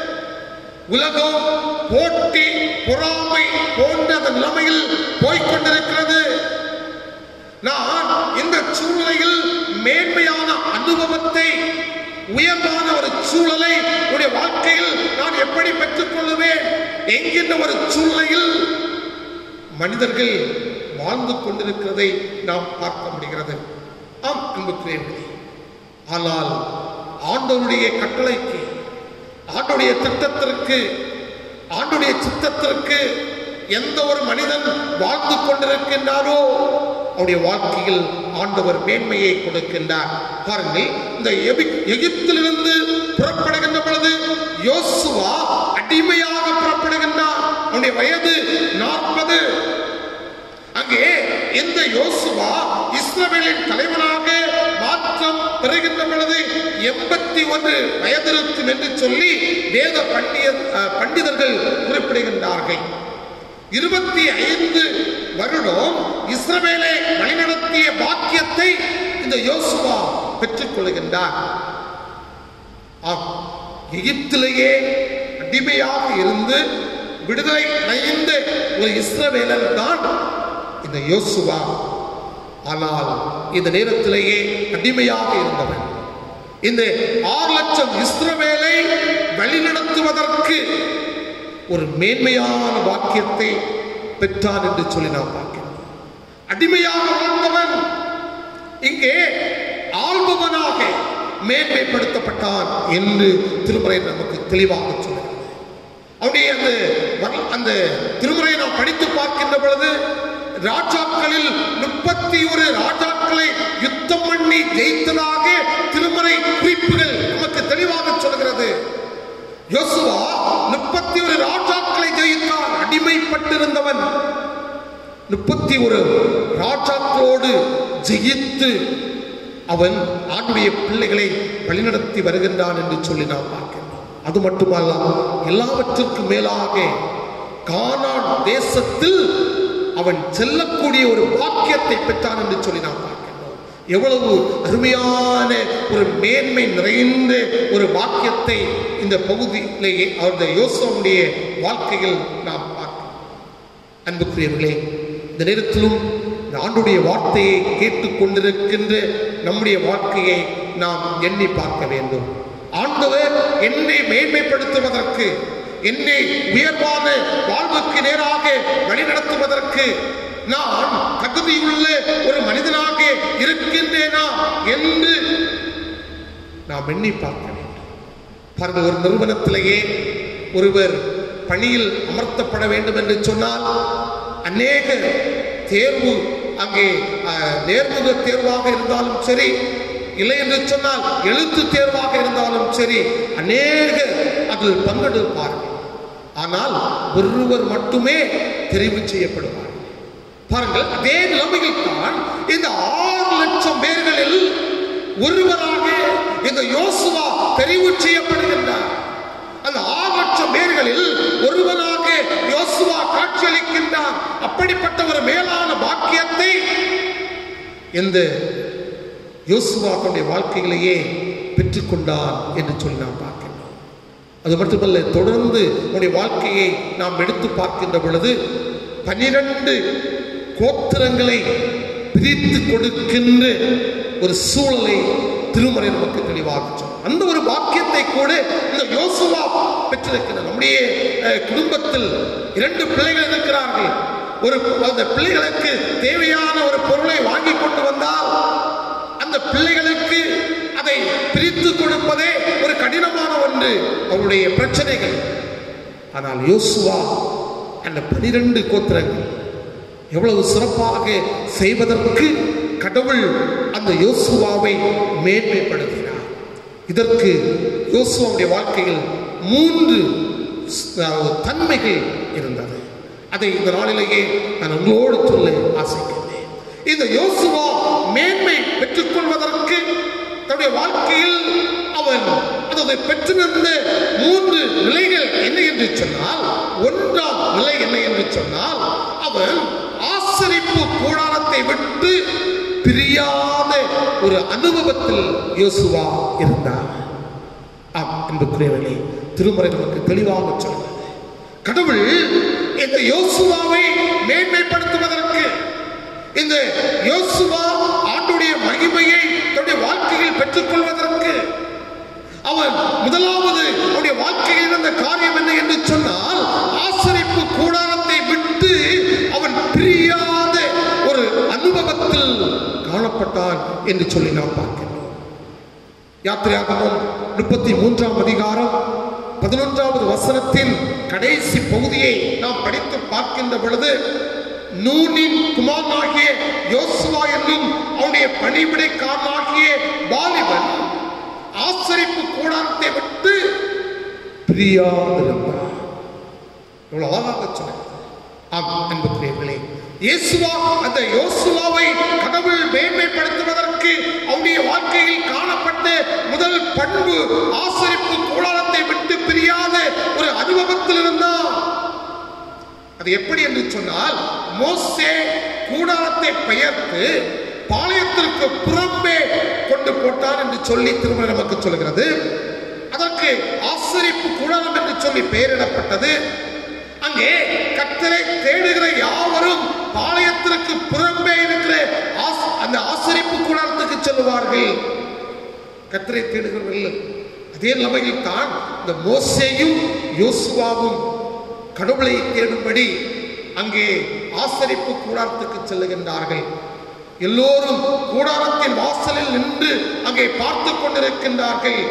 உலகம் போட்டி பொறாமை போன்ற அந்த நிலைமையில் போய்க்கொண்டிருக்கிறது நான் இந்த சூழ்நிலையில் மேன்மையான அனுபவத்தை உயர்வான ஒரு சூழலை என்னுடைய வாழ்க்கையில் நான் எப்படி பெற்றுக் கொள்ளுவேன் என்கின்ற ஒரு சூழ்நிலையில் மனிதர்கள் வாழ்ந்து கொண்டிருக்கிறதை நாம் பார்க்க முடிகிறது ஆம் அன்புக்குரியவர்களே ஆனால் ஆண்டவருடைய கட்டளைக்கு ஆண்டுடைய திட்டத்திற்கு ஆண்டுடைய சித்தத்திற்கு எந்த ஒரு மனிதன் வாழ்ந்து கொண்டிருக்கின்றாரோ அவருடைய வாழ்க்கையில் ஆண்டவர் மேன்மையை கொடுக்கின்றார் பாருங்கள் இந்த எபி- எகிப்திலிருந்து புறப்படுகின்ற பொழுது யோசுவா அடிமையாக புறப்படுகின்றார் அவனுடைய வயது நாற்பது அங்கே இந்த யோசுவா இஸ்ரவேலின் தலைவனாக மாற்றம் பெறுகின்ற பொழுது எண்பத்தி ஒன்று வயதிருக்கும் என்று சொல்லி வேத பண்டிய அஹ், பண்டிதர்கள் குறிப்பிடுகின்றார்கள் இருபத்தி ஐந்து வருடம் இஸ்ரவேலை வழிநடத்திய பாக்கியத்தை இந்த யோசுவா பெற்றுக் கொள்கின்றார் ஆம் எகிப்திலேயே அடிமையாக இருந்து விடுதலை அடைந்த ஒரு இஸ்ரவேலன் தான் இந்த யோசுவா ஆனால் இந்த நேரத்திலேயே அடிமையாக இருந்தவன் இந்த ஆறு லட்சம் இஸ்ரவேலை வழிநடத்துவதற்கு ஒரு மேன்மையான வாக்கியத்தை பெற்றான் என்று சொல்லி நாம் பார்க்கிறோம் அடிமையாக வாழ்ந்தவன் இங்கே ஆள்பவனாக மேன்மைப்படுத்தப்பட்டான் என்று திருமறை நமக்கு தெளிவாக சொல்லுகிறது அவனுடைய அந்த வர- அந்த திருமுறையை நாம் படித்து பார்க்கின்ற பொழுது ராஜாக்களில் முப்பத்தி ஒரு ராஜாக்களை யுத்தம் பண்ணி ஜெயித்ததாக திருமறை குறிப்புகள் நமக்கு தெளிவாக சொல்கிறது யோசுவா முப்பத்தி ஒரு ராஜாக்களை ஜெயித்தான் அடிமைப்பட்டிருந்தவன் முப்பத்தி ஒரு ராஜாக்களோடு ஜெயித்து அவன் ஆண்டுடைய பிள்ளைகளை வழிநடத்தி வருகின்றான் என்று சொல்லி நாம் பார்க்கின்றோம் அது மட்டுமல்ல எல்லாவற்றிற்கும் மேலாக கானான் தேசத்தில் அவன் செல்லக்கூடிய ஒரு வாக்கியத்தை பெற்றான் என்று சொல்லி நாம் பார்க்கின்றோம் எவ்வளவு அருமையான ஒரு மேன்மை நிறைந்த ஒரு வாக்கியத்தை இந்த பகுதியிலேயே அவருடைய யோசுவனுடைய வாழ்க்கையில் நாம் பார்க்கிறோம் அன்புக்குரியவர்களே இந்த நேரத்திலும் இந்த ஆண்டுடைய வார்த்தையை கேட்டுக்கொண்டிருக்கின்ற நம்முடைய வாழ்க்கையை நாம் எண்ணி பார்க்க வேண்டும் ஆண்டவர் என்னை மேன்மைப்படுத்துவதற்கு என்னை உயர்வான வாழ்வுக்கு நேராக வழிநடத்துவதற்கு நான் தகுதியுள்ள ஒரு மனிதனாக இருக்கின்றேனா என்று நாம் எண்ணி பார்க்க வேண்டும் பாருங்கள் ஒரு நிறுவனத்திலேயே ஒருவர் பணியில் அமர்த்தப்பட வேண்டும் என்று சொன்னால் அநேக தேர்வு அங்கே அஹ், நேர்முக தேர்வாக இருந்தாலும் சரி இல்லை என்று சொன்னால் எழுத்து தேர்வாக இருந்தாலும் சரி அநேக அதில் பங்கெடுப்பார்கள் ஆனால் ஒருவர் மட்டுமே தெரிவு செய்யப்படுவார் பாருங்கள் அதே நிலைமையில் தான் இந்த ஆறு லட்சம் பேர்களில் ஒருவராக இந்த யோசுவா தெரிவு செய்யப்படுகின்றார் அந்த ஆறு லட்சம் பேர்களில் ஒருவனாக யோசுவா காட்சியளிக்கின்றார் அப்படிப்பட்ட ஒரு மேலான பாக்கியத்தை இந்த யோசுவா தன்னுடைய வாழ்க்கையிலேயே பெற்றுக்கொண்டான் என்று சொல்லி நாம் பார்க்கின்றோம் அது மட்டுமல்ல தொடர்ந்து உன்னுடைய வாழ்க்கையை நாம் எடுத்து பார்க்கின்ற பொழுது பன்னிரண்டு கோத்திரங்களை பிரித்து கொடுக்கின்ற ஒரு சூழலை திருமறை நமக்கு தெளிவாக சொல்லும். அந்த ஒரு வாக்கியத்தை கூட இந்த யோசுவா பெற்றிருக்கிறார் நம்முடைய அஹ், குடும்பத்தில் இரண்டு பிள்ளைகள் இருக்கிறார்கள் ஒரு அந்த பிள்ளைகளுக்கு தேவையான ஒரு பொருளை வாங்கி கொண்டு வந்தால் அந்த பிள்ளைகளுக்கு அதை பிரித்து கொடுப்பதே ஒரு கடினமான ஒன்று அவருடைய பிரச்சனைகள் ஆனால் யோசுவா அந்த பனிரெண்டு கோத்திரங்கள் எவ்வளவு சிறப்பாக செய்வதற்கு கடவுள் அந்த யோசுவாவை மேன்மைப்படுத்தினார் இதற்கு யோசுவாவுடைய வாழ்க்கையில் மூன்று ஸ்- தன்மைகள் இருந்தது அதை இந்த நாளிலேயே நான் உங்களோடு சொல்ல ஆசைக்கின்றேன் இந்த யோசுவா மேன்மை பெற்றுக்கொள்வதற்கு தன்னுடைய வாழ்க்கையில் அவன் அதாவது பெற்றிருந்த மூன்று நிலைகள் என்ன என்று சொன்னால் ஒன்றாம் நிலை என்ன என்று சொன்னால் அவன் ஆசரிப்பு கூடாரத்தை விட்டு பிரியாத ஒரு அனுபவத்தில் யோசுவா இருந்தார் ஆம் அன்புக்குரியவர்களே திருமறை நமக்கு தெளிவாக சொல்கிறது கடவுள் இந்த யோசுவாவை மேன்மைப்படுத்துவதற்கு இந்த யோசுவா ஆண்டுடைய மகிமையை தன்னுடைய வாழ்க்கையில் பெற்றுக்கொள்வதற்கு அவன் முதலாவது அவனுடைய வாழ்க்கையில் இருந்த காரியம் என்ன என்று சொன்னால் ஆசரிப்பு கூடாரத்தை விட்டு அவன் பிரியாத ஒரு அனுபவத்தில் காணப்பட்டான் என்று சொல்லி நாம் பார்க்கிறோம் யாத்திரையாகமம் முப்பத்தி மூன்றாம் அதிகாரம் பதினொன்றாவது வசனத்தின் கடைசி பகுதியை நாம் படித்து பார்க்கின்ற பொழுது நூனின் குமாரனாகிய யோசுவா என்னும் அவனுடைய பணிவிடைக்காரனாகிய வாலிபன் ஆசரிப்பு கூடாரத்தை விட்டு பிரியாதிருந்தார் இவ்வளவு அழகாக சொன்னார் ஆம் அன்புக்குரியவர்களே இயேசுவா அந்த யோசுவாவை கடவுள் மேன்மைப்படுத்துவதற்கு அவனுடைய வாழ்க்கையில் காணப்பட்ட முதல் பண்பு ஆசரிப்பு கூடாரத்தை விட்டு பிரியாத ஒரு அனுபவத்தில் இருந்தார் அது எப்படி என்று சொன்னால் மோசே கூடாரத்தை பெயர்த்து பாளையத்திற்கு புறம்பே கொண்டு போட்டான் என்று சொல்லி திருமண நமக்கு சொல்கிறது அதற்கு ஆசரிப்பு கூடாரம் என்று சொல்லி பெயரிடப்பட்டது அங்கே கத்தரை தேடுகிற யாவரும் பாளையத்திற்கு புறம்பே இருக்கிற ஆஸ்- அந்த ஆசரிப்பு கூடாரத்துக்கு செல்லுவார்கள் கத்தரை தேடுகிறவர்கள் அதே நிலைமையில் தான் இந்த மோசேயும் யோசுவாவும் கடவுளை தேடும்படி அங்கே ஆசரிப்பு கூடாரத்துக்கு செல்லுகின்றார்கள் எல்லோரும் கூடாரத்தின் வாசலில் நின்று அங்கே பார்த்து கொண்டிருக்கின்றார்கள்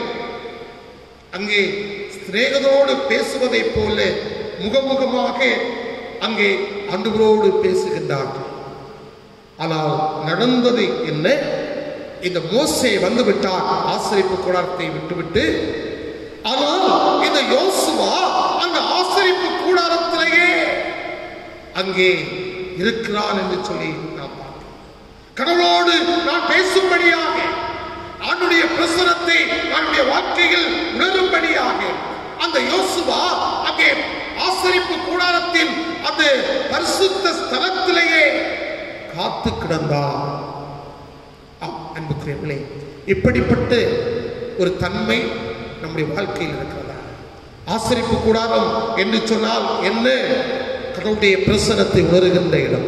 அங்கே சிநேகத்தோடு பேசுவதைப் போல முகமுகமாக அங்கே ஆண்டவரோடு பேசுகின்றார்கள் ஆனால் நடந்தது என்ன இந்த மோசே வந்து விட்டார் ஆசிரிப்பு கூடாரத்தை விட்டுவிட்டு ஆனால் இந்த யோசுவா அந்த ஆசிரிப்பு கூடாரத்திலேயே அங்கே இருக்கிறான் என்று சொல்லி நாம் பார்க்கிறோம் கடவுளோடு நான் பேசும்படியாக ஆண்டுடைய பிரசுரத்தை நம்முடைய வாழ்க்கையில் உணரும்படியாக அந்த யோசுவா அங்கே ஆசரிப்பு கூடாரத்தின் அந்த பரிசுத்த ஸ்தலத்திலேயே காத்து கிடந்தார் ஆம், அன்புக்குரியவர்களே இப்படிப்பட்ட ஒரு தன்மை நம்முடைய வாழ்க்கையில் இருக்கிறதா ஆசரிப்பு கூடாரம் என்று சொன்னால் என்ன கடவுளுடைய பிரசனத்தை உணர்கின்ற இடம்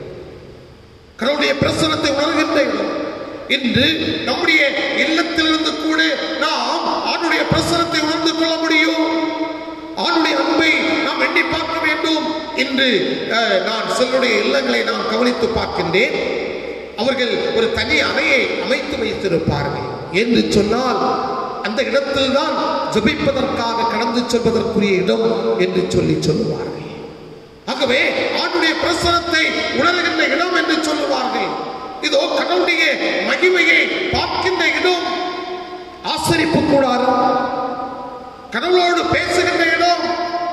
கடவுளுடைய பிரசனத்தை உணர்கின்ற இடம் இன்று நம்முடைய இல்லத்திலிருந்து கூட நாம் ஆணுடைய பிரசனத்தை உணர்ந்து கொள்ள முடியும் ஆணுடைய அன்பை நாம் எண்ணி பார்க்க வேண்டும் என்று அஹ், நான் சிலருடைய இல்லங்களை நான் கவனித்து பார்க்கின்றேன் அவர்கள் ஒரு தனி அறையை அமைத்து வைத்திருப்பார்கள் என்று சொன்னால் அந்த இடத்தில் தான் ஜபிப்பதற்காக கடந்து செல்வதற்குரிய இடம் என்று சொல்லி சொல்லுவார்கள் ஆகவே ஆண்டுடைய பிரசனத்தை உணர்கின்ற இடம் என்று சொல்லுவார்கள் இதோ கடவுளுடைய மகிமையை பார்க்கின்ற இடம் ஆசரிப்பு கூடாரம் கடவுளோடு பேசுகின்ற இடம்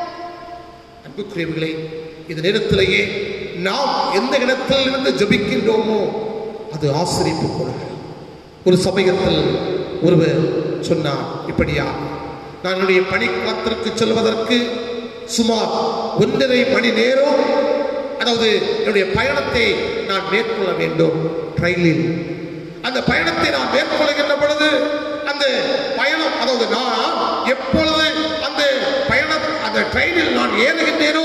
அன்புக்குரியவர்களே இந்த நேரத்திலேயே நாம் எந்த இடத்தில் இருந்து ஜபிக்கின்றோமோ அது ஆசிரிப்பு கூடாரம் ஒரு சமயத்தில் ஒருவர் சொன்னார் இப்படியா நான் என்னுடைய பணிக்களத்திற்கு செல்வதற்கு சுமார் ஒன்றரை மணி நேரம் அதாவது என்னுடைய பயணத்தை நான் மேற்கொள்ள வேண்டும் ரயிலில் அந்த பயணத்தை நான் மேற்கொள்கின்ற பொழுது அந்த பயணம் அதாவது நான் எப்பொழுது அந்த பயணம் அந்த ட்ரெயினில் நான் ஏறுகின்றேனோ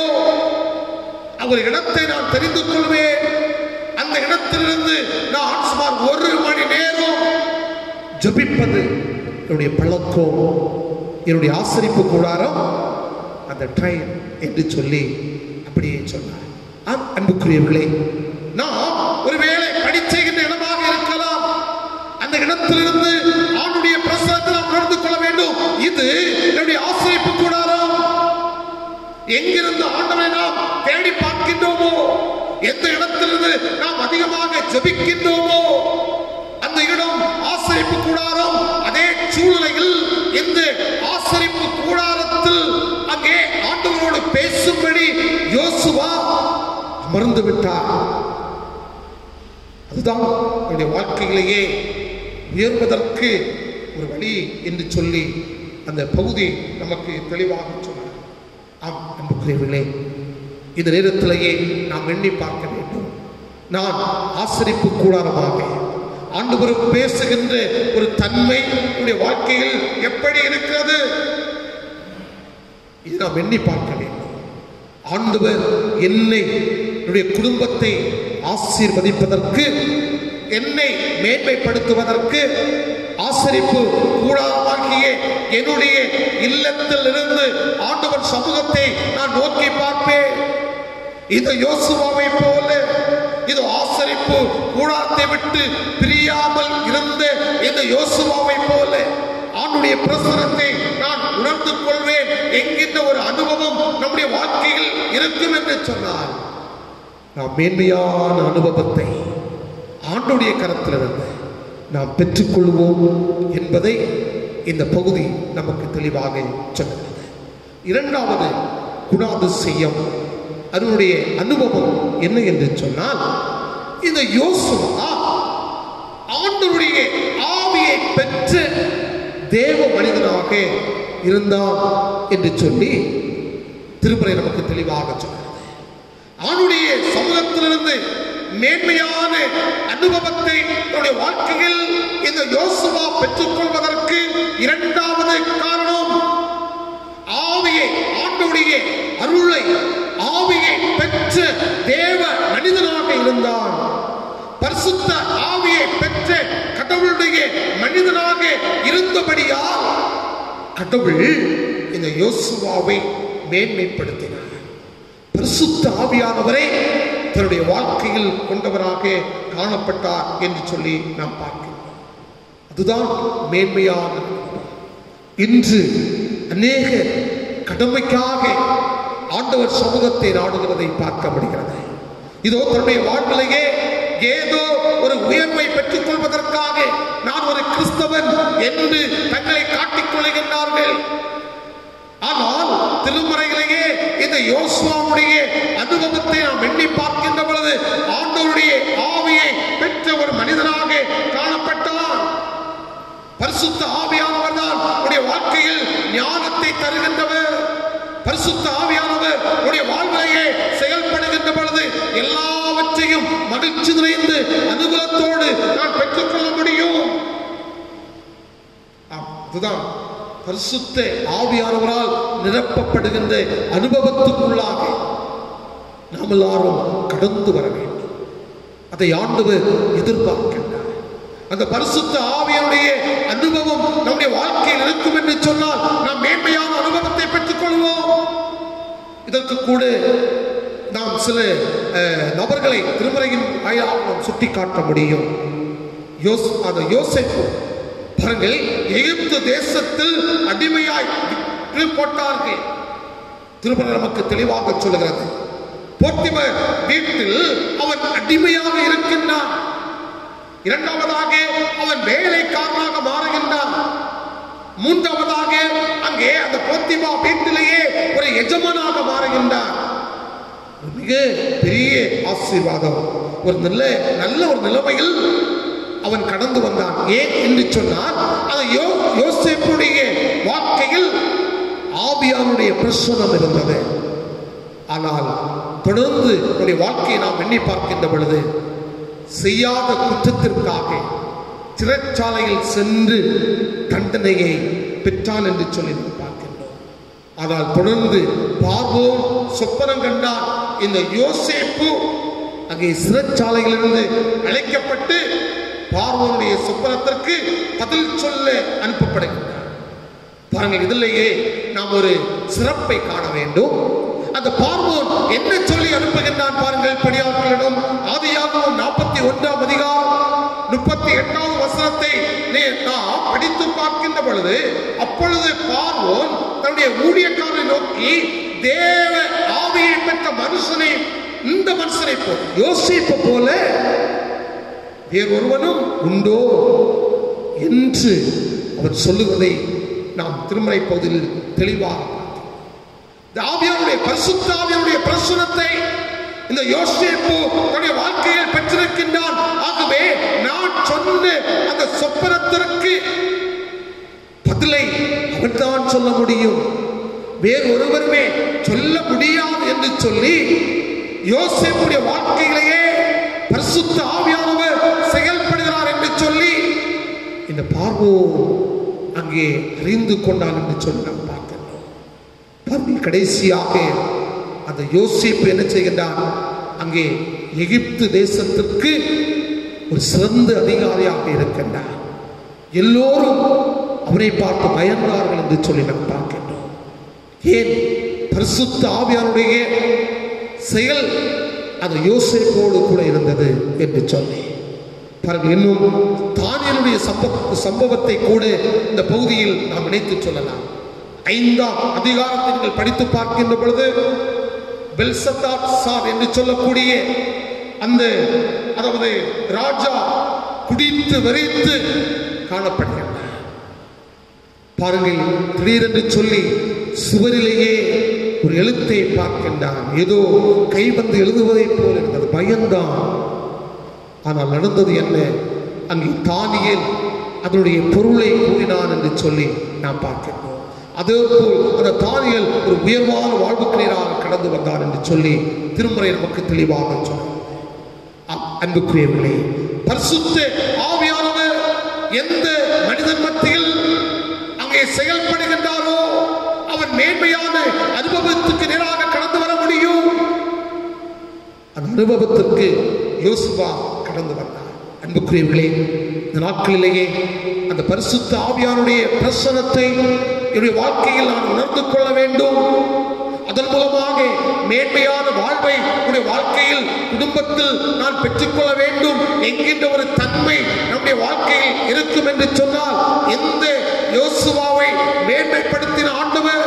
அவர் இடத்தை நான் தெரிந்து கொள்வேன் அந்த இடத்திலிருந்து நான் சுமார் ஒரு மணி நேரம் ஜபிப்பது என்னுடைய பழக்கம் என்னுடைய ஆசரிப்பு கூடாரம் அந்த ட்ரெயின் என்று சொல்லி அப்படியே சொன்னார் ஆம் அன்புக்குரியவர்களே நாம் ஒருவேளை படிச்செய்கின்ற இடமாக இருக்கலாம் அந்த இடத்திலிருந்து ஆணுடைய பிரசனத்தை நாம் உணர்ந்து கொள்ள வேண்டும் இது என்னுடைய ஆசிரிப்பு கூடாரம் எங்கிருந்து ஆண்டவரை நாம் தேடி பார்க்கின்றோமோ எந்த இடத்திலிருந்து நாம் அதிகமாக ஜெபிக்கின்றோமோ அந்த இடம் ஆசரிப்பு கூடாரம் அதே சூழ்நிலையில் இந்த ஆசரிப்பு கூடாரத்தில் அங்கே ஆண்டவரோடு பேசும்படி யோசுவா அமர்ந்து விட்டார் அதுதான் நம்முடைய வாழ்க்கையிலேயே உயர்வதற்கு ஒரு வழி என்று சொல்லி அந்த பகுதி நமக்கு தெளிவாக சொன்னார் ஆம் அன்புக்குரியவர்களே இந்த நேரத்திலேயே நாம் எண்ணி பார்க்க வேண்டும் நான் ஆசரிப்பு கூடாரமாக ஆண்டவர் ஆண்டவர் பேசுகின்ற ஒரு தன்மை உடைய வாழ்க்கையில் எப்படி இருக்கிறது இது நாம் எண்ணி பார்க்க வேண்டும் ஆண்டவர் என்னை என்னுடைய குடும்பத்தை ஆசீர்வதிப்பதற்கு என்னை மேன்மைப்படுத்துவதற்கு ஆசரிப்பு கூடாதாகிய என்னுடைய இல்லத்தில் இருந்து ஆண்டவர் சமூகத்தை நான் நோக்கி பார்ப்பேன் இது யோசுவாவை போல இது ஆசரிப்பு கூடாரத்தை விட்டு பிரியாமல் இருந்த இந்த யோசுவாவை போல ஆண்டுடைய பிரசனத்தை நான் உணர்ந்து கொள்வேன் என்கின்ற ஒரு அனுபவம் நம்முடைய வாழ்க்கையில் இருக்கும் என்று சொன்னார் நாம் மேன்மையான அனுபவத்தை ஆண்டுடைய கரத்திலிருந்து நாம் பெற்றுக்கொள்வோம் என்பதை இந்த பகுதி நமக்கு தெளிவாக சொல்கிறது இரண்டாவது குணாதிசயம் அதனுடைய அனுபவம் என்ன என்று சொன்னால் இந்த யோசுவா ஆண்டவருடைய ஆவியை பெற்று தேவ மனிதனாக இருந்தான் என்று சொல்லி திருமறை நமக்கு தெளிவாக சொல்கிறது அவனுடைய சமூகத்திலிருந்து மேன்மையான அனுபவத்தை தன்னுடைய வாழ்க்கையில் இந்த யோசுவா பெற்றுக்கொள்வதற்கு இரண்டாவது காரணம் ஆவியை ஆண்டுடைய அருளை ஆவியை பெற்ற தேவ மனிதனாக இருந்தான் பரிசுத்த ஆவியை பெற்ற கடவுளுடைய மனிதனாக இருந்தபடியால் கடவுள் இந்த யோசுவாவை மேன்மைப்படுத்தினார் பரிசுத்த ஆவியானவரை தன்னுடைய வாழ்க்கையில் கொண்டவராக காணப்பட்டார் என்று சொல்லி நாம் பார்க்கிறோம் அதுதான் மேன்மையான இன்று அநேக கடமைக்காக ஆண்டவர் சமூகத்தை நாடுகிறதை பார்க்க முடிகிறது இதோ தன்னுடைய வாழ்விலேயே ஏதோ ஒரு உயர்வை பெற்றுக் கொள்வதற்காக நான் ஒரு கிறிஸ்தவன் என்று தங்களை காட்டிக் கொள்கின்றார்கள் ஆனால் திருமறையிலேயே இந்த யோசுவாவுடைய அனுபவத்தை நாம் எண்ணி பார்க்கின்ற பொழுது ஆண்டவருடைய ஆவியை பெற்ற ஒரு மனிதனாக காணப்பட்டான் பரிசுத்த ஆவியானவர் தான் உடைய வாழ்க்கையில் ஞானத்தை தருகின்றவர் பரிசுத்த ஆவியானவர் உடைய வாழ்விலேயே செயல்படுகின்ற பொழுது எல்லாவற்றையும் மகிழ்ச்சி நிறைந்து அனுகூலத்தோடு நான் பெற்றுக்கொள்ள முடியும் ஆம், அதுதான் பரிசுத்த ஆவியானவரால் நிரப்பப்படுகின்ற அனுபவத்துக்குள்ளாக நாம் எல்லாரும் கடந்து வர வேண்டும் அதை ஆண்டவர் எதிர்பார்க்கின்றார் அந்த பரிசுத்த ஆவியனுடைய அனுபவம் நம்முடைய வாழ்க்கையில் இருக்கும் என்று சொன்னால் நாம் மேன்மையான அனுபவத்தை பெற்றுக் கொள்வோம் இதற்கு கூட நாம் சில அஹ், நபர்களை திருமறையின் வாயிலாக நாம் சுட்டி காட்ட முடியும் யோஸ் அந்த யோசேப்பு பாருங்கள் எகிப்து தேசத்தில் அடிமையாய் விற்று போட்டார்கள் திருமறை நமக்கு தெளிவாக சொல்லுகிறது போத்திமர் வீட்டில் அவன் அடிமையாக இருக்கின்றான் இரண்டாவதாக அவன் வேலைக்காரனாக மாறுகின்றான் மூன்றாவதாக அங்கே அந்த போத்திமா வீட்டிலேயே ஒரு எஜமானாக மாறுகின்றான் ஒரு மிக பெரிய ஆசீர்வாதம் ஒரு நல்ல நல்ல ஒரு நிலைமையில் அவன் கடந்து வந்தான் ஏன் என்று சொன்னால் அது யோ யோசேப்புடைய வாழ்க்கையில் ஆவியானுடைய பிரசனம் இருந்தது ஆனால் தொடர்ந்து அவருடைய வாழ்க்கையை நாம் எண்ணி பார்க்கின்ற பொழுது செய்யாத குற்றத்திற்காக சிறைச்சாலையில் சென்று தண்டனையை பெற்றான் என்று சொல்லி நாம் பார்க்கின்றோம் ஆனால் தொடர்ந்து பார்வோன் சொப்பனம் கண்டான் இந்த யோசேப்பு அங்கே சிறைச்சாலையிலிருந்து அழைக்கப்பட்டு பார்வோனுடைய சொப்பனத்திற்கு பதில் சொல்ல அனுப்பப்படுகின்றார் பாருங்கள் இதிலேயே நாம் ஒரு சிறப்பை காண வேண்டும் அந்த பார்வோன் என்ன சொல்லி அனுப்புகின்றான் பாருங்கள் பணியாளர்களிடம் ஆதியாகவும் நாற்பத்தி ஒன்றாம் அதிகாரம் முப்பத்தி எட்டாவது வசனத்தை நீ- நாம் படித்து பார்க்கின்ற பொழுது அப்பொழுது பார்வோன் தன்னுடைய ஊழியக்காரனை நோக்கி தேவ ஆவியை பெற்ற மனுஷனை இந்த மனுஷனை போல் யோசிப்ப போல வேறொருவனும் உண்டோ என்று அவர் சொல்லுவதை நாம் திருமறை பகுதியில் தெளிவாக பார்க்கிறோம். இந்த ஆவியானுடைய பரிசுத்த ஆவியானுடைய பிரசுரத்தை இந்த யோசேப்பு தன்னுடைய வாழ்க்கையில் பெற்றிருக்கின்றான் ஆகவே நான் சொன்ன அந்த சொப்பனத்திற்கு பதிலை அவன்தான் சொல்ல முடியும் வேறு ஒருவருமே சொல்ல முடியாது என்று சொல்லி யோசேப்புடைய வாழ்க்கையிலேயே பரிசுத்த ஆவியானவர் செயல்படுகிறார் என்று சொல்லி இந்த பார்வோ அங்கே அறிந்து கொண்டான் என்று சொல்லி நாம் பார்க்கின்றோம் பாருங்கள் கடைசியாக அந்த யோசிப்பு என்ன செய்கின்றான் அங்கே எகிப்து தேசத்திற்கு ஒரு சிறந்த அதிகாரியாக இருக்கின்றார் எல்லோரும் அவரை பார்த்து பயந்தார்கள் என்று சொல்லி நாம் பார்க்கின்றோம் ஏன் பரிசுத்த ஆவியாருடைய செயல் அது யோசிப்போடு கூட இருந்தது என்று சொல்லி பாருங்கள் இன்னும் தானியனுடைய சம்பவ சம்பவத்தை கூட இந்த பகுதியில் நாம் நினைத்து சொல்லலாம் ஐந்தாம் அதிகாரத்தை நீங்கள் படித்து பார்க்கின்ற பொழுது பெல்சத்தார் சார் என்று சொல்லக்கூடிய அந்த அதாவது ராஜா குடித்து வெறித்து காணப்படுகின்றார் பாருங்கள் திடீரென்று சொல்லி சுவரிலேயே ஒரு எழுத்தை பார்க்கின்றான் ஏதோ கை வந்து எழுதுவதைப் போல இருந்தது பயந்தான் ஆனால் நடந்தது என்ன அங்கே தானியல் அதனுடைய பொருளை கூறினான் என்று சொல்லி நாம் பார்க்கின்றோம் அதே போல் அந்த தானியல் ஒரு உயர்வான வாழ்வுக்கினராக கடந்து வந்தார் என்று சொல்லி திருமுறை நமக்கு தெளிவாக சொன்னார் ஆம், அன்புக்குரியவர்களே பரிசுத்த ஆவியானவர் எந்த மனிதன் மத்தியில் அங்கே செயல்படுகின்றாரோ அவன் மேன்மையான அனுபவத்துக்கு நேராக கடந்து வர முடியும் அந்த அனுபவத்திற்கு யோசுவா கடந்து வந்தார் அன்புக்குரியவர்களே இந்த நாட்களிலேயே அந்த பரிசுத்த ஆவியானுடைய பிரசனத்தை என்னுடைய வாழ்க்கையில் நான் உணர்ந்து கொள்ள வேண்டும் அதன் மூலமாக மேன்மையான வாழ்வை உடைய வாழ்க்கையில் குடும்பத்தில் நான் பெற்றுக்கொள்ள வேண்டும் என்கின்ற ஒரு தன்மை நம்முடைய வாழ்க்கையில் இருக்கும் என்று சொன்னால் எந்த யோசுவாவை மேன்மைப்படுத்தின ஆண்டவர்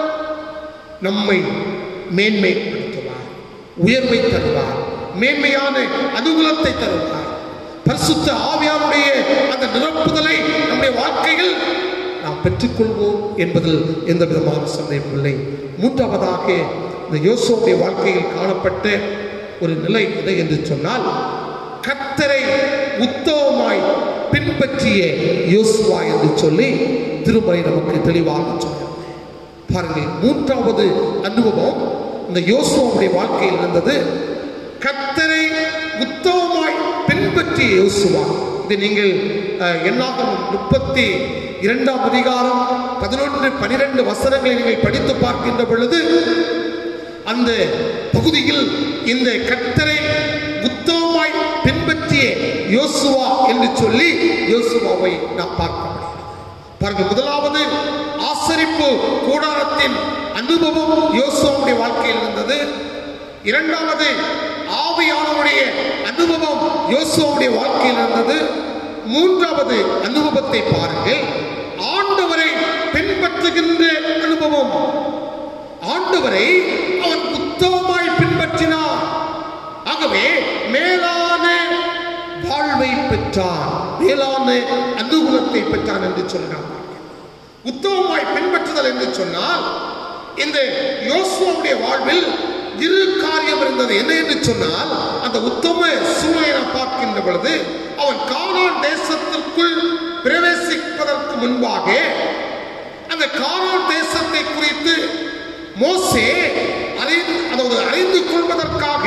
நம்மை மேன்மைப்படுத்துவார் உயர்வை தருவார் மேன்மையான அனுகூலத்தை தருவார் பரிசுத்த ஆவியாருடைய அந்த நிரப்புதலை நம்முடைய வாழ்க்கையில் நாம் பெற்றுக்கொள்வோம் என்பதில் எந்த விதமான சந்தேகமில்லை மூன்றாவதாக இந்த யோசுவாவுடைய வாழ்க்கையில் காணப்பட்ட ஒரு நிலை எது என்று சொன்னால் கத்தரை உத்தமமாய் பின்பற்றிய யோசுவா என்று சொல்லி திருமறை நமக்கு தெளிவாக சொல்கிறது பாருங்கள் மூன்றாவது அனுபவம் இந்த யோசுவாவுடைய வாழ்க்கையில் இருந்தது கத்தரை உத்தமமாய் பின்பற்றிய யோசுவா இது நீங்கள் அஹ், எண்ணாகம் முப்பத்தி இரண்டாம் அதிகாரம் பதினொன்று பனிரெண்டு வசனங்களை நீங்கள் படித்து பார்க்கின்ற பொழுது அந்த பகுதியில் இந்த கத்தரை உத்தமமாய் பின்பற்றிய யோசுவா என்று சொல்லி யோசுவாவை நாம் பார்க்க முடியும் பாருங்க முதலாவது ஆசரிப்பு கூடாரத்தின் அனுபவம் யோசுவாவுடைய வாழ்க்கையில் இருந்தது இரண்டாவது ஆவியானவருடைய அனுபவம் யோசுவாவுடைய வாழ்க்கையில் இருந்தது மூன்றாவது அனுபவத்தை பாருங்கள் ஆண்டவரை பின்பற்றுகின்ற அனுபவம் ஆண்டவரை அவன் உத்தமமாய் பின்பற்றினான் ஆகவே மேலான வாழ்வை பெற்றான் மேலான அனுகூலத்தை பெற்றான் என்று சொல்கிறான் உத்தமமாய் பின்பற்றுதல் என்று சொன்னால் இந்த யோசுவாவுடைய வாழ்வில் இரு காரியம் இருந்தது என்ன என்று சொன்னால் அந்த உத்தம சூழலை நாம் பார்க்கின்ற பொழுது அவன் கானான் தேசத்திற்குள் பிரவேசிப்பதற்கு முன்பாக அந்த கானான் தேசத்தை குறித்து மோசே அறிந்து அதாவது அறிந்து கொள்வதற்காக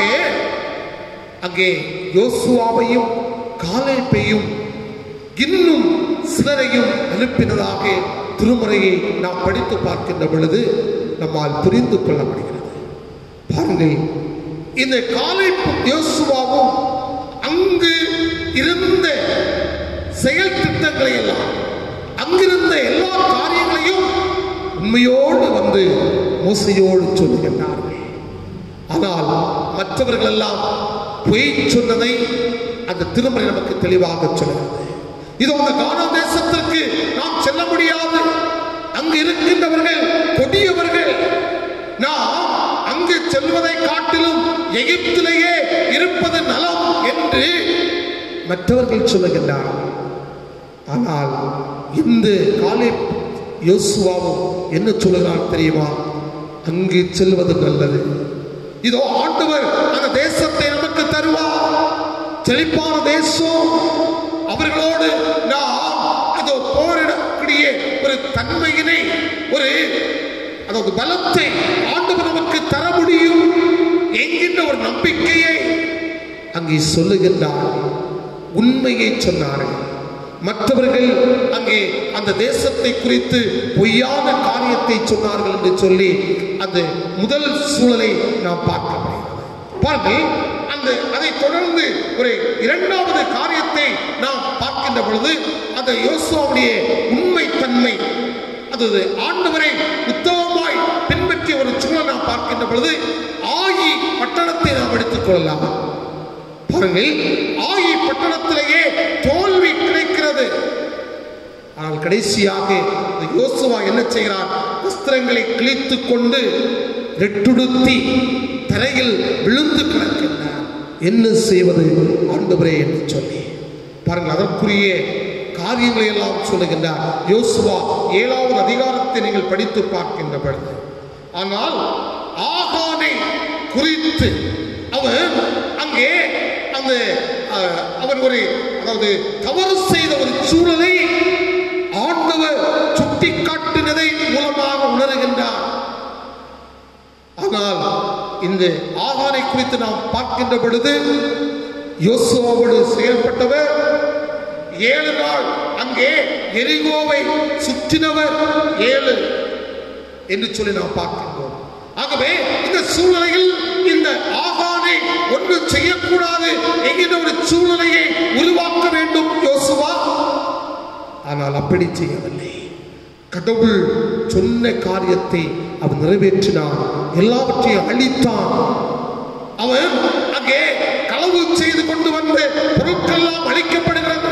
அங்கே யோசுவாவையும் காலேப்பையும் இன்னும் சிலரையும் அனுப்பினதாக திருமுறையை நாம் படித்து பார்க்கின்ற பொழுது நம்மால் புரிந்து கொள்ள முடிகிறது பாருங்கள் இந்த காலேப்பும் யோசுவாவும் அங்கு இருந்த செயல் திட்டங்களை எல்லாம் அங்கிருந்த எல்லா காரியங்களையும் உண்மையோடு வந்து மோசையோடு சொல்லுகின்றார்கள் ஆனால் மற்றவர்கள் எல்லாம் பொய் சொன்னதை அந்த திருமறை நமக்கு தெளிவாக சொல்கிறது இது அந்த கானா தேசத்திற்கு நாம் செல்ல முடியாது அங்கு இருக்கின்றவர்கள் கொடியவர்கள் நாம் அங்கு செல்வதை காட்டிலும் எகிப்திலேயே இருப்பது நலம் என்று மற்றவர்கள் சொல்லுகின்றார்கள் ஆனால் இந்த காலை யோசுவாவும் என்ன சொல்லுகிறார் தெரியுமா அங்கு செல்வது நல்லது இதோ ஆண்டவர் அந்த தேசத்தை நமக்கு தருவார் செழிப்பான தேசம் அவர்களோடு நாம் அதோ போரிடக்கூடிய ஒரு தன்மையினை ஒரு அதாவது பலத்தை ஆண்டவர் நமக்கு தர முடியும் என்கின்ற ஒரு நம்பிக்கையை அங்கே சொல்லுகின்றார் உண்மையை சொன்னார்கள் மற்றவர்கள் அங்கே அந்த தேசத்தை குறித்து பொய்யான காரியத்தை சொன்னார்கள் என்று சொல்லி அந்த முதல் சூழலை நாம் பார்க்க முடிகிறது பாருங்கள் அந்த அதை தொடர்ந்து ஒரு இரண்டாவது காரியத்தை நாம் பார்க்கின்ற பொழுது அந்த யோசுவாவுடைய உண்மைத்தன்மை அது ஆண்டவரை உத்தமமாய் பின்பற்றிய ஒரு சூழல் நாம் பார்க்கின்ற பொழுது ஆயி பட்டணத்தை நாம் எடுத்துக் கொள்ளலாம் பாருங்கள் ஆயி பட்டணத்திலேயே தோல்வி கிடைக்கிறது ஆனால் கடைசியாக இந்த யோசுவா என்ன செய்கிறார் வஸ்திரங்களை கிழித்துக் கொண்டு ரெட்டுடுத்தி தரையில் விழுந்து கிடக்கின்றார் என்ன செய்வது ஆண்டவரே என்று சொல்லி பாருங்கள் அதற்குரிய காரியங்களை எல்லாம் சொல்லுகின்றார் யோசுவா ஏழாவது அதிகாரத்தை நீங்கள் படித்து பார்க்கின்ற பொழுது ஆனால் ஆகானை குறித்து அவன் அங்கே அந்த அஹ், அவன் ஒரு அதாவது தவறு செய்த ஒரு சூழலை ஆண்டவர் சுட்டி காட்டினதை மூலமாக உணர்கின்றார் ஆனால் இந்த ஆகானை குறித்து நாம் பார்க்கின்ற பொழுது யோசுவாவோடு செயல்பட்டவர் ஏழு நாள் அங்கே எரிகோவை சுற்றினவர் ஏழு என்று சொல்லி நாம் பார்க்கின்றோம் ஆகவே இந்த சூழ்நிலையில் இந்த ஆகானை ஒன்று செய்யக்கூடாது என்கிற ஒரு சூழ்நிலையை உருவாக்க வேண்டும் யோசுவா ஆனால் அப்படி செய்யவில்லை கடவுள் சொன்ன காரியத்தை அவன் நிறைவேற்றினான் எல்லாவற்றையும் அழித்தான் அவன் அங்கே களவு செய்து கொண்டு வந்த பொருட்கள் எல்லாம் அழிக்கப்படுகிறது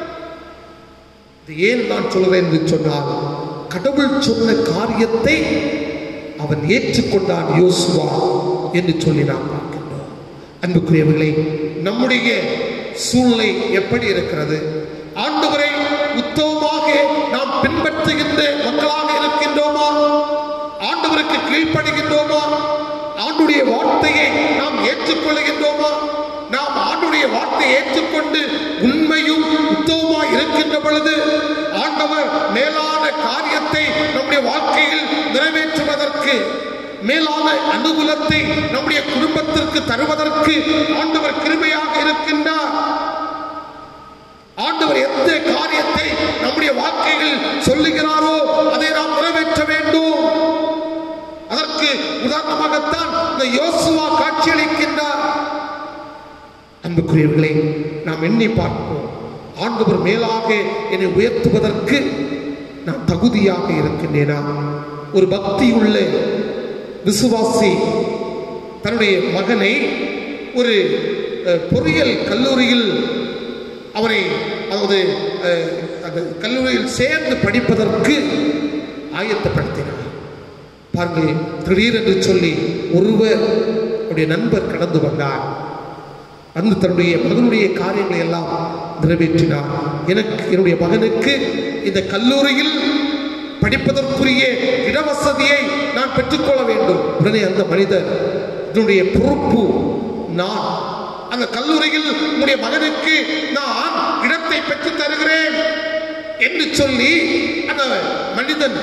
இது ஏன் நான் சொல்கிறேன் என்று சொன்னால் கடவுள் சொன்ன காரியத்தை அவன் ஏற்றுக்கொண்டான் யோசுவா என்று சொல்லி நாம் பார்க்கின்றோம் அன்புக்குரியவர்களே நம்முடைய சூழ்நிலை எப்படி இருக்கிறது ஆண்டவரை உத்தமமாக நாம் பின்பற்றுகின்ற மக்களாக இருக்கின்றோமா ஆண்டவருக்கு கீழ்ப்படுகின்றோமா ஆண்டுடைய வார்த்தையை நாம் ஏற்றுக்கொள்கின்றோமா நாம் ஆண்டுடைய வார்த்தையை ஏற்றுக்கொண்டு உண்மையும் உத்தமமாய் இருக்கின்ற பொழுது ஆண்டவர் மேலான காரியத்தை நம்முடைய வாழ்க்கையில் நிறைவேற்றுவதற்கு மேலான அனுகூலத்தை நம்முடைய குடும்பத்திற்கு தருவதற்கு ஆண்டவர் கிருபையாக இருக்கின்றார் ஆண்டவர் எந்த காரியத்தை நம்முடைய வாழ்க்கையில் சொல்லுகிறாரோ அதை நாம் நிறைவேற்ற வேண்டும் அதற்கு உதாரணமாகத்தான் இந்த யோசுவா காட்சியளிக்கின்றார் அன்புக்குரியவர்களே நாம் எண்ணி பார்ப்போம் ஆண்டவர் மேலாக என்னை உயர்த்துவதற்கு நான் தகுதியாக இருக்கின்றேனா ஒரு பக்தியுள்ள விசுவாசி தன்னுடைய மகனை ஒரு அஹ், பொறியியல் கல்லூரியில் அவரை அதாவது அஹ், அந்த கல்லூரியில் சேர்ந்து படிப்பதற்கு ஆயத்தப்படுத்தினார் பாருங்கள் திடீரென்று சொல்லி ஒருவர் அவருடைய நண்பர் கடந்து வந்தார் வந்து தன்னுடைய மகனுடைய காரியங்களை எல்லாம் நிறைவேற்றினார் எனக்கு என்னுடைய மகனுக்கு இந்த கல்லூரியில் படிப்பதற்குரிய இடவசதியை நான் பெற்றுக்கொள்ள வேண்டும் உடனே அந்த மனிதர் என்னுடைய பொறுப்பு நான் அந்த கல்லூரியில் உன்னுடைய மகனுக்கு நான் இடத்தை பெற்றுத் தருகிறேன் என்று சொல்லி அந்த மனிதன்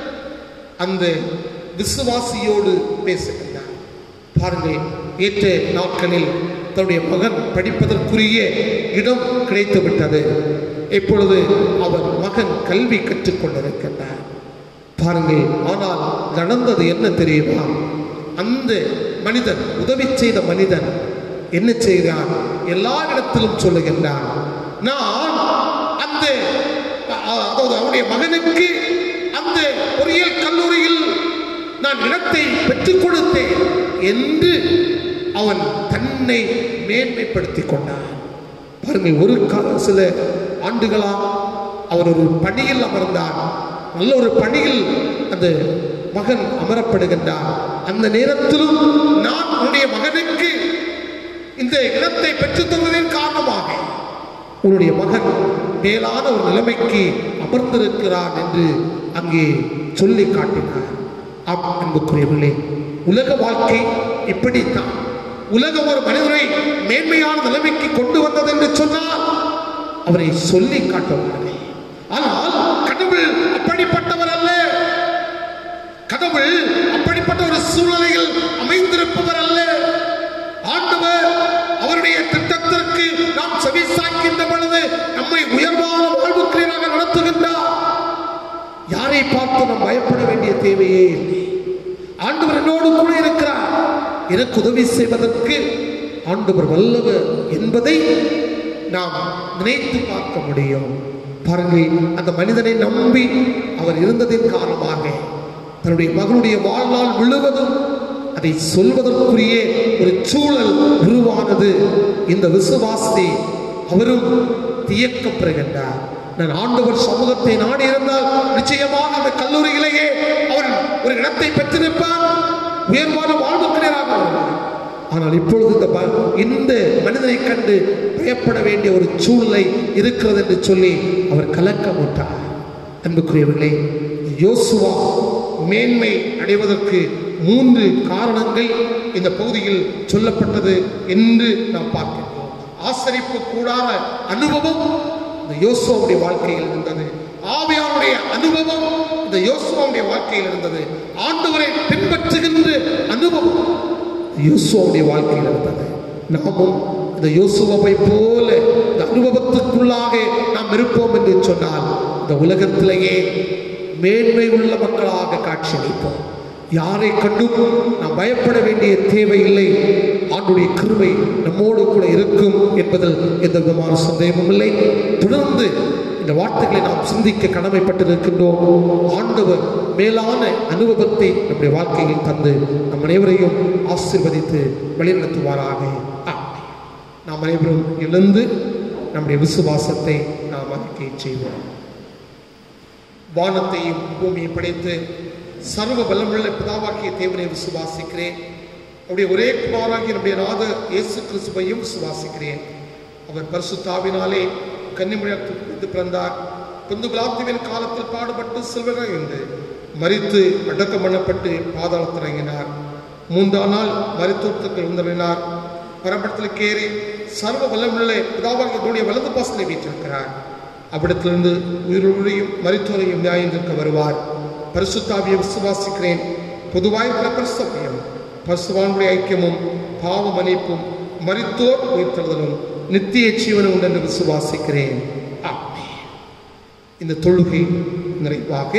அந்த விசுவாசியோடு பேசுகின்றார் பாருங்கள் ஏற்ற நாட்களில் தன்னுடைய மகன் படிப்பதற்குரிய இடம் கிடைத்து விட்டது இப்பொழுது அவர் மகன் கல்வி கற்றுக் கொண்டிருக்கின்றார் பாருங்கள் ஆனால் நடந்தது என்ன தெரியுமா அந்த மனிதன் உதவி செய்த மனிதன் என்ன செய்கிறான் எல்லா இடத்திலும் சொல்லுகின்றான் நான் அந்த அ- அதாவது அவனுடைய மகனுக்கு அந்த பொறியியல் கல்லூரியில் நான் இடத்தை பெற்றுக் கொடுத்தேன் என்று அவன் தன்னை மேன்மைப்படுத்திக் கொண்டான் பாருங்கள் ஒரு கா- சில ஆண்டுகளா அவர் ஒரு பணியில் அமர்ந்தார் நல்ல ஒரு பணியில் அந்த மகன் அமரப்படுகின்றார் அந்த நேரத்திலும் நான் உன்னுடைய மகனுக்கு இந்த இடத்தை பெற்றுத் தருவதன் காரணமாக உன்னுடைய மகன் மேலான ஒரு நிலைமைக்கு அமர்ந்திருக்கிறான் என்று அங்கே சொல்லி காட்டினார் ஆம் அன்புக்குரியவர்களே உலக வாழ்க்கை இப்படித்தான் உலகம் ஒரு மனிதரை மேன்மையான நிலைமைக்கு கொண்டு வந்தது என்று சொன்னால் அவரை சொல்லி காட்டுவார்கள் ஆனால் கடவுள் அப்படிப்பட்டவர் அல்ல கடவுள் அப்படிப்பட்ட ஒரு சூழ்நிலையில் அமைந்திருப்பவர் அல்ல ஆண்டவர் அவருடைய திட்டத்திற்கு நாம் செவி சாய்க்கின்ற பொழுது நம்மை உயர்வான வாழ்வு தேவையே இல்லை ஆண்டவர் என்னோடு கூட இருக்கிறார் எனக்கு உதவி செய்வதற்கு ஆண்டவர் வல்லவர் என்பதை நாம் நினைத்து பார்க்க முடியும் பாருங்கள் அந்த மனிதனை நம்பி அவர் இருந்ததின் காரணமாக தன்னுடைய மகனுடைய வாழ்நாள் முழுவதும் அதை சொல்வதற்குரிய ஒரு சூழல் உருவானது இந்த விசுவாசத்தை அவரும் தியக்கப்படுகின்றார் நான் ஆண்டவர் சமூகத்தை நாடி இருந்தால் நிச்சயமாக அந்த கல்லூரியிலேயே அவர் ஒரு இடத்தை பெற்றிருப்பார் உயர்வான வாழ்வுக்கு நேராக வருவார் ஆனால் இப்பொழுது இந்த ப- இந்த மனிதனை கண்டு பயப்பட வேண்டிய ஒரு சூழ்நிலை இருக்கிறது என்று சொல்லி அவர் கலக்கமுட்டார் அன்புக்குரியவர்களே யோசுவா மேன்மை அடைவதற்கு மூன்று காரணங்கள் இந்த பகுதியில் சொல்லப்பட்டது என்று நாம் பார்க்கிறோம் ஆசரிப்பு கூடாத அனுபவம் இந்த யோசுவாவுடைய வாழ்க்கையில் இருந்தது ஆவியாருடைய அனுபவம் இந்த யோசுவாவுடைய வாழ்க்கையில் இருந்தது ஆண்டவரை பின்பற்றுகின்ற அனுபவம் யோசுவாவுடைய வாழ்க்கையில் இருந்தது நாமும் இந்த யோசுவாவை போல இந்த அனுபவத்துக்குள்ளாக நாம் இருப்போம் என்று சொன்னால் இந்த உலகத்திலேயே மேன்மை உள்ள மக்களாக காட்சியளிப்போம் யாரை கண்டும் நாம் பயப்பட வேண்டிய தேவையில்லை ஆண்டுடைய கிருபை நம்மோடு கூட இருக்கும் என்பதில் எந்த விதமான சந்தேகமும் இல்லை தொடர்ந்து இந்த வார்த்தைகளை நாம் சிந்திக்க கடமைப்பட்டிருக்கின்றோம் ஆண்டவர் மேலான அனுபவத்தை நம்முடைய வாழ்க்கையில் தந்து நம் அனைவரையும் ஆசீர்வதித்து வழிநடத்துவாராக ஆமென். நாம் அனைவரும் எழுந்து நம்முடைய விசுவாசத்தை நாம் அறிக்கை செய்வோம் வானத்தையும் பூமியை படைத்து சர்வ பலமுள்ள பிதாவாக்கிய தேவனை விசுவாசிக்கிறேன் அவருடைய ஒரே குமாராகிய நம்முடைய நாத இயேசு கிறிஸ்துவையும் விசுவாசிக்கிறேன் அவர் பரிசுத்தாவினாலே கன்னிமொழியாத்து பிறந்தார் பிந்து பிளாத்துவின் காலத்தில் பாடுபட்டு சில்வராக இருந்து மரித்து அடக்கம் பண்ணப்பட்டு பாதாளத்தில் இறங்கினார் மூன்றாம் நாள் மருத்துவத்துக்கு எழுந்தறினார் பரம்பரத்தில் கேறி சர்வ வல்லமுள்ள பிதாவாகிய தன்னுடைய வலது பாசனை வீற்றிருக்கிறார் அவ்விடத்திலிருந்து உயிரோரையும் மருத்துவரையும் நியாயந்திருக்க வருவார் பரிசுத்தாவியை விசுவாசிக்கிறேன் பொதுவாய் பிரசவியம் பரிசுவானுடைய ஐக்கியமும் பாவ மன்னிப்பும் மரித்தோர் உயிர்த்தெழுதலும் நித்திய ஜீவனும் உண்டு என்று விசுவாசிக்கிறேன் ஆமென். இந்த தொழுகை நிறைவாக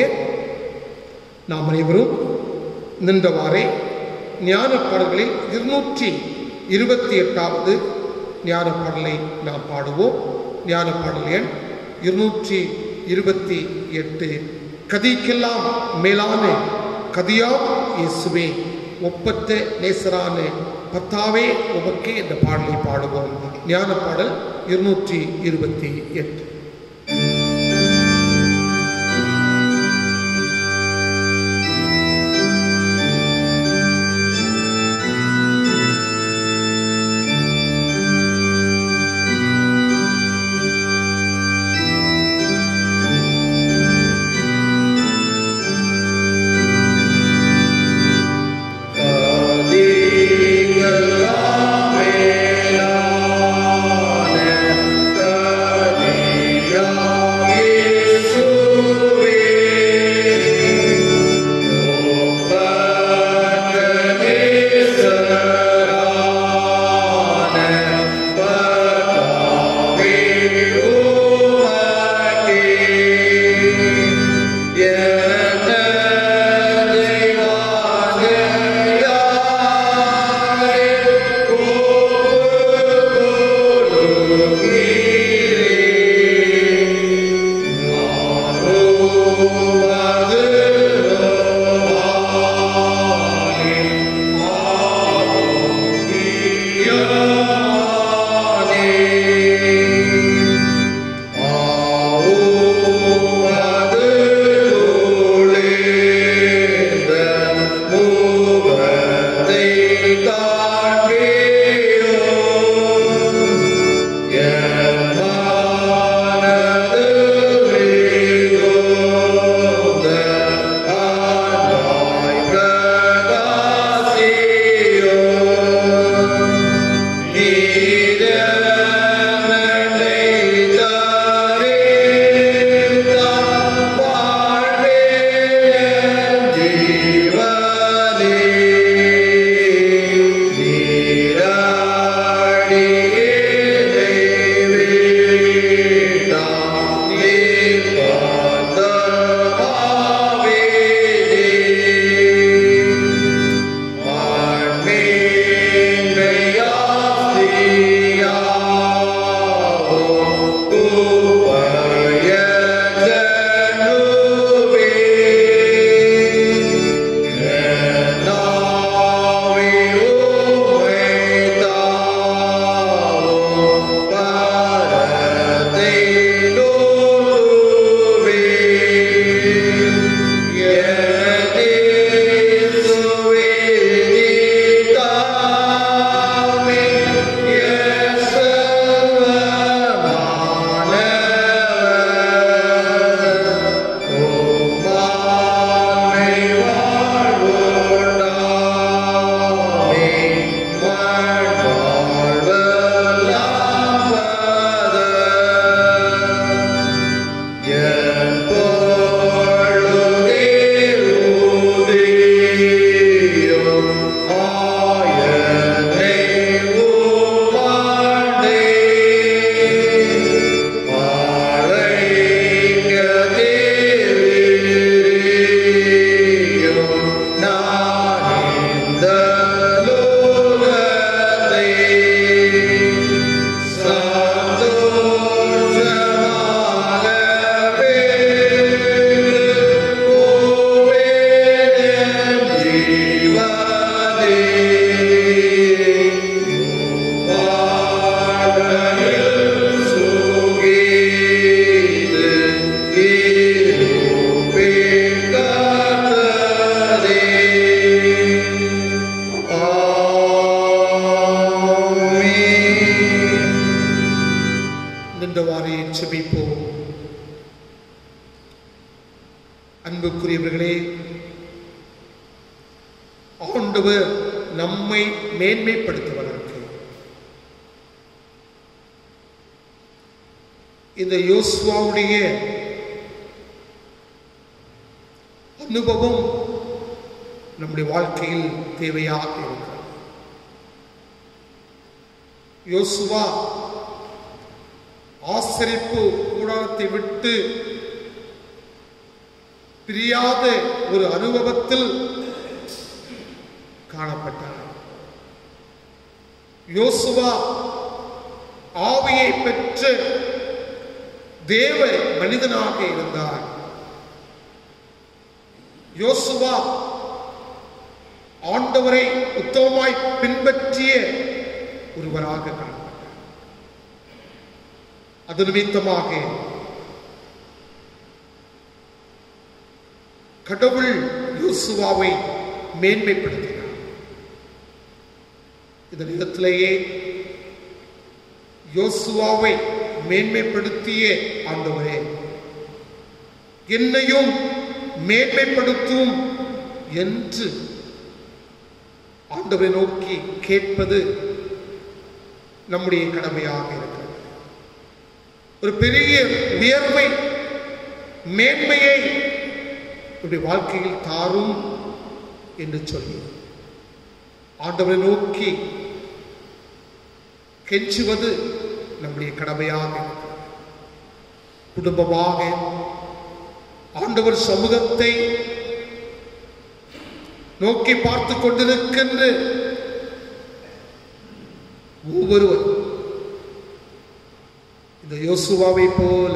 நாம் அனைவரும் நின்றவாறே ஞான பாடல்களில் இருநூற்றி இருபத்தி எட்டாவது ஞான பாடலை நாம் பாடுவோம் ஞான பாடல் எண் இருநூற்றி இருபத்தி எட்டு கதிக்கெல்லாம் மேலான கதியாம் இயேசுவே ஒப்பற்ற நேசரான பத்தாவே உமக்கே என்ற பாடலை பாடுவோம் ஞான பாடல் இருநூற்றி இருபத்தி எட்டு கதிகளாம் மேலான கதியாம் அன்புக்குரியவர்களே ஆண்டவர் நம்மை மேன்மைப்படுத்துவதற்கு இந்த யோசுவாவுடைய அனுபவம் நம்முடைய வாழ்க்கையில் தேவையாக இருக்கிறது யோசுவா ஆசரிப்பு கூடாரத்தை விட்டு பிரியாத ஒரு அனுபவத்தில் காணப்பட்டார் யோசுவா ஆவியை பெற்று தேவ மனிதனாக இருந்தார் யோசுவா ஆண்டவரை உத்தமமாய் பின்பற்றிய ஒருவராக காணப்பட்டார் அது நிமித்தமாக கடவுள் யோசுவாவை மேன்மைப்படுத்தினார் இந்த நேரத்திலேயே யோசுவாவை மேன்மைப்படுத்திய ஆண்டவரே என்னையும் மேன்மைப்படுத்தும் என்று ஆண்டவரை நோக்கி கேட்பது நம்முடைய கடமையாக இருக்கிறது ஒரு பெரிய உயர்வை மேன்மையை உடைய வாழ்க்கையில் தாரும் என்று சொல்லி ஆண்டவரை நோக்கி கெஞ்சுவது நம்முடைய கடமையாக இருக்கிறது. குடும்பமாக ஆண்டவர் சமூகத்தை நோக்கி பார்த்து கொண்டிருக்கின்ற ஒவ்வொருவர் இந்த யோசுவாவை போல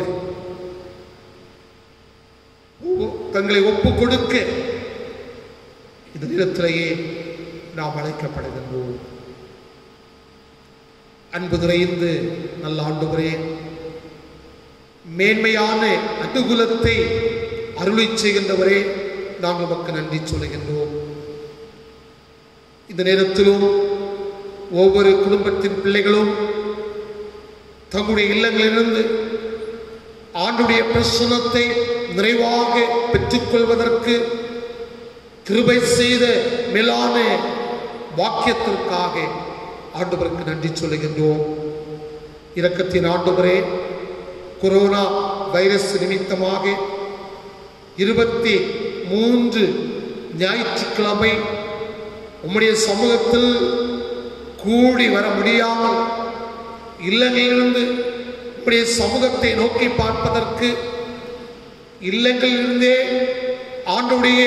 ஒவ்வொ- தங்களை ஒப்பு கொடுக்க இந்த நேரத்திலேயே நாம் அழைக்கப்படுகின்றோம் அன்பு நிறைந்து நல்ல ஆண்டுகிறே மேன்மையான அனுகூலத்தை அருளை செய்கின்றவரே நாங்கள் உமக்கு நன்றி சொல்லுகின்றோம் இந்த நேரத்திலும் ஒவ்வொரு குடும்பத்தின் பிள்ளைகளும் தங்களுடைய இல்லங்களிலிருந்து ஆண்டுடைய பிரசனத்தை நிறைவாக பெற்றுக்கொள்வதற்கு கிருபை செய்த மேலான வாக்கியத்திற்காக ஆண்டவருக்கு நன்றி சொல்லுகின்றோம் இரக்கத்தின் ஆண்டவரே கொரோனா வைரஸ் நிமித்தமாக இருபத்தி மூன்று ஞாயிற்றுக்கிழமை உம்முடைய சமூகத்தில் கூடி வர முடியாமல் இல்லங்களிலிருந்து உம்முடைய சமூகத்தை நோக்கி பார்ப்பதற்கு இல்லங்களிலிருந்தே ஆண்டுடைய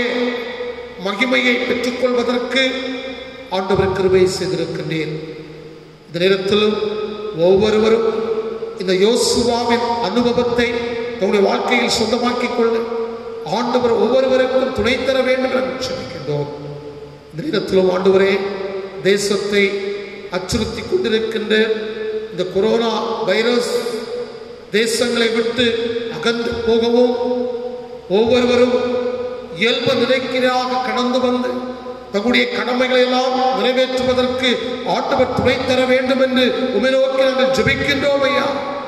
மகிமையை பெற்றுக்கொள்வதற்கு ஆண்டவர் கிருபை செய்திருக்கின்றேன் இந்த நேரத்திலும் ஒவ்வொருவரும் இந்த யோசுவாவின் அனுபவத்தை தங்களுடைய வாழ்க்கையில் சொந்தமாக்கிக் கொள்ள ஆண்டவர் ஒவ்வொருவருக்கும் துணை தர வேண்டும் என்று சொல்லிக்கின்றோம் இந்த நேரத்திலும் ஆண்டவரே தேசத்தை அச்சுறுத்தி கொண்டிருக்கின்ற இந்த கொரோனா வைரஸ் தேசங்களை விட்டு அகன்று போகவும் ஒவ்வொருவரும் இயல்பு நிலைக்கிறாக கடந்து வந்து தங்களுடைய கடமைகளை எல்லாம் நிறைவேற்றுவதற்கு ஆண்டவர் துணை தர வேண்டும் என்று உமை நோக்கி நாங்கள் ஜெபிக்கின்றோம் ஐயா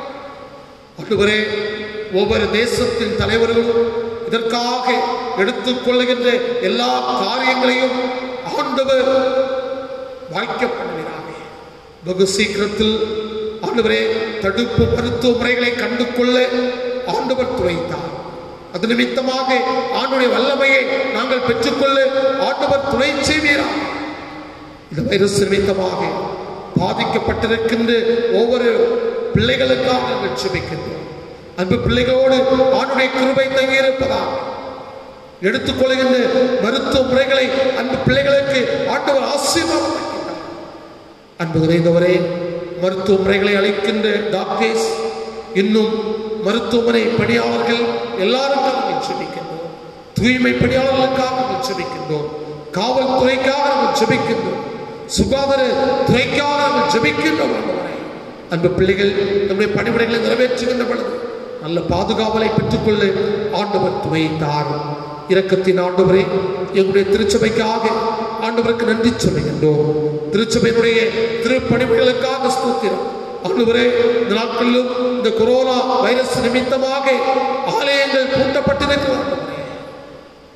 ஆண்டவரே ஒவ்வொரு தேசத்தின் தலைவர்களும் இதற்காக எடுத்துக்கொள்ளுகின்ற எல்லா காரியங்களையும் ஆண்டவர் வாய்க்கப்படுகிறாங்க வெகு சீக்கிரத்தில் ஆண்டவரே தடுப்பு மருத்துவ முறைகளை கண்டு கொள்ள ஆண்டவர் துணைத்தார் அது நிமித்தமாக ஆண்டுடைய வல்லமையை நாங்கள் பெற்றுக்கொள்ள ஆண்டவர் துணை செய்வீராக இந்த வைரஸ் நிமித்தமாக பாதிக்கப்பட்டிருக்கின்ற ஒவ்வொரு பிள்ளைகளுக்காக நாங்கள் ஜெபிக்கின்றோம் அன்பு பிள்ளைகளோடு ஆண்டுடைய கிருபை தங்கியிருப்பதாக எடுத்துக்கொள்கின்ற மருத்துவ முறைகளை அன்பு பிள்ளைகளுக்கு ஆண்டவர் ஆசீர்வாதம் அளிக்கின்றார். அன்பு நிறைந்தவரே மருத்துவ முறைகளை அளிக்கின்ற டாக்டர்ஸ் இன்னும் மருத்துவமனை பணியாளர்கள் எல்லாருக்கும் நாங்கள் ஜெபிக்கின்றோம் தூய்மை பணியாளர்களுக்காக நாங்கள் ஜெபிக்கின்றோம் காவல்துறைக்காக நாங்கள் ஜெபிக்கின்றோம் சுகாதார துறைக்காக நாங்கள் ஜெபிக்கின்றோம் ஆண்டவரே. அன்பு பிள்ளைகள் நம்முடைய பணிவிடைகளை நிறைவேற்றுகின்ற பொழுது நல்ல பாதுகாவலை பெற்றுக்கொள்ள ஆண்டவர் துணை தாரும் இரக்கத்தின் ஆண்டவரே எங்களுடைய திருச்சபைக்காக ஆண்டவருக்கு நன்றி சொல்லுகின்றோம் திருச்சபையினுடைய திருப்பணிகளுக்காக ஸ்தோத்திரம் ஆண்டவரே இந்த நாட்களிலும் இந்த கொரோனா வைரஸ் நிமித்தமாக ஆலயங்கள் பூட்டப்பட்டிருக்கிறது ஆண்டவரே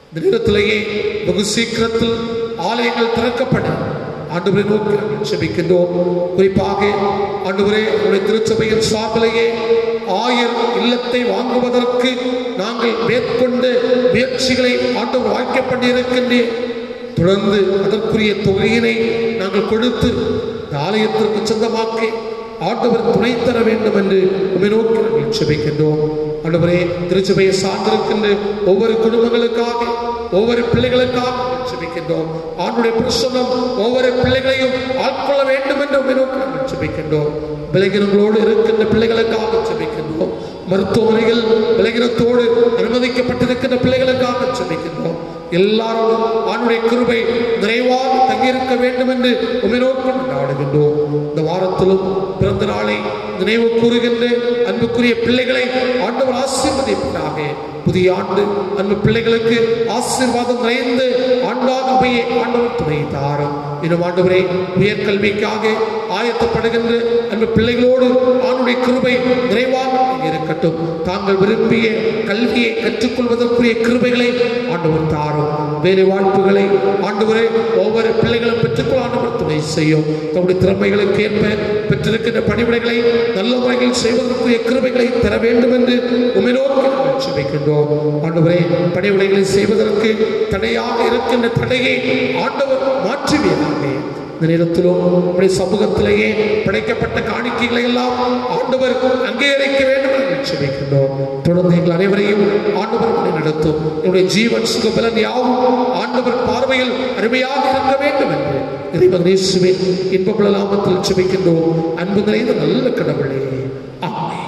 இந்த நேரத்திலேயே வெகு சீக்கிரத்தில் ஆலயங்கள் திறக்கப்படும் ஆண்டவரை நோக்கி நாங்கள் செபிக்கின்றோம் குறிப்பாக ஆண்டவரே உடைய திருச்சபையின் சார்பிலேயே ஆயர் இல்லத்தை வாங்குவதற்கு நாங்கள் மேற்கொண்ட முயற்சிகளை ஆண்டவர் வாய்க்க பண்ணியிருக்கின்றேன் தொடர்ந்து அதற்குரிய தொகையினை நாங்கள் கொடுத்து இந்த ஆலயத்திற்கு சொந்தமாக்கி ஆண்டவர் துணை தர வேண்டும் என்று உண்மை நோக்கி நாங்கள் செபிக்கின்றோம் ஆண்டவரே திருச்சபையை சார்ந்திருக்கின்ற ஒவ்வொரு குடும்பங்களுக்காக ஒவ்வொரு பிள்ளைகளுக்காக நாங்கள் செபிக்கின்றோம் ஆண்டுடைய பிரசனம் ஒவ்வொரு பிள்ளைகளையும் ஆட்கொள்ள வேண்டும் என்று உண்மை நோக்கி நாங்கள் செபிக்கின்றோம் விலகினங்களோடு இருக்கின்ற பிள்ளைகளுக்காக செபிக்கின்றோம் மருத்துவமனையில் விலகினத்தோடு அனுமதிக்கப்பட்டிருக்கின்ற பிள்ளைகளுக்காக செபிக்கின்றோம் எல்லாரும் ஆணுடைய கிருபை நிறைவாக தங்கியிருக்க வேண்டும் என்று உமை நோக்கி நாடுகின்றோம் இந்த வாரத்திலும் பிறந்த நாளை நினைவு கூறுகின்ற அன்புக்குரிய பிள்ளைகளை ஆண்டவர் ஆசீர்வதிப்பதாக புதிய ஆண்டு அன்பு பிள்ளைகளுக்கு ஆசீர்வாதம் நிறைந்து ஆண்டாக அமைய ஆண்டவர் துணை தாரும் இன்னும் ஆண்டவரே உயர்கல்விக்காக ஆயத்தப்படுகின்ற அன்பு பிள்ளைகளோடு ஆணுடைய கிருபை நிறைவாக இருக்கட்டும் தாங்கள் விரும்பிய கல்வியை கற்றுக்கொள்வதற்குரிய கிருபைகளை ஆண்டவர் தாரும் வேலை வாய்ப்புகளை ஆண்டவரே ஒவ்வொரு பிள்ளைகளும் பெற்றுக்கொள்ள ஆண்டவர் துணை செய்யும் தம்முடைய திறமைகளுக்கு ஏற்ப பெற்றிருக்கின்ற பணிவிடைகளை நல்ல முறையில் செய்வதற்குரிய கிருபைகளை தர வேண்டும் என்று உமை நோக்கி நாங்கள் செபிக்கின்றோம் ஆண்டவரே பணிவிடைகளை செய்வதற்கு தடையாக இருக்கின்ற தடையை ஆண்டவர் மாற்றுவீராக இந்த நேரத்திலும் நம்முடைய சமூகத்திலேயே படைக்கப்பட்ட காணிக்கைகளை எல்லாம் ஆண்டவர் அங்கீகரிக்க வேண்டும் என்று செபிக்கின்றோம் தொடர்ந்து எங்கள் அனைவரையும் ஆண்டவர் வழி நடத்தும் என்னுடைய ஜீவன் சுகபலன் யாவும் ஆண்டவர் பார்வையில் அருமையாக இருக்க வேண்டும் என்று இறைவன் இயேசுவின் இன்பபுல நாமத்தில் செபிக்கின்றோம் அன்பு நிறைந்த நல்ல கடவுளே ஆமென்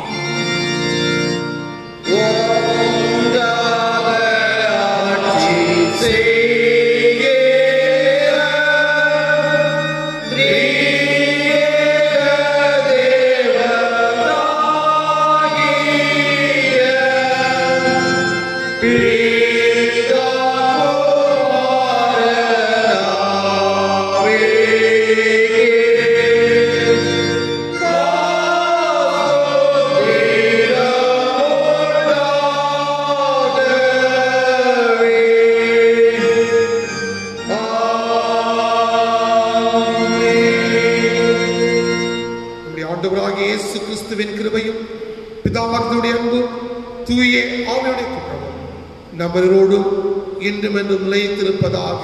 நம்முடைய ஆண்டவராகிய இயேசு கிறிஸ்துவின் கிருபையும் பிதாவார்த்தனுடைய அன்பும் தூய ஆவியுடைய குற்றமும் நம்மளோடும் இன்றும் என்றும் நிலைத்திருப்பதாக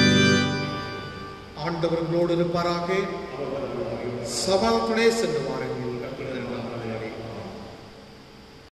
ஆண்டவர்களோடு இருப்பாராக சமாளத்துடைய சென்று வாருங்கள்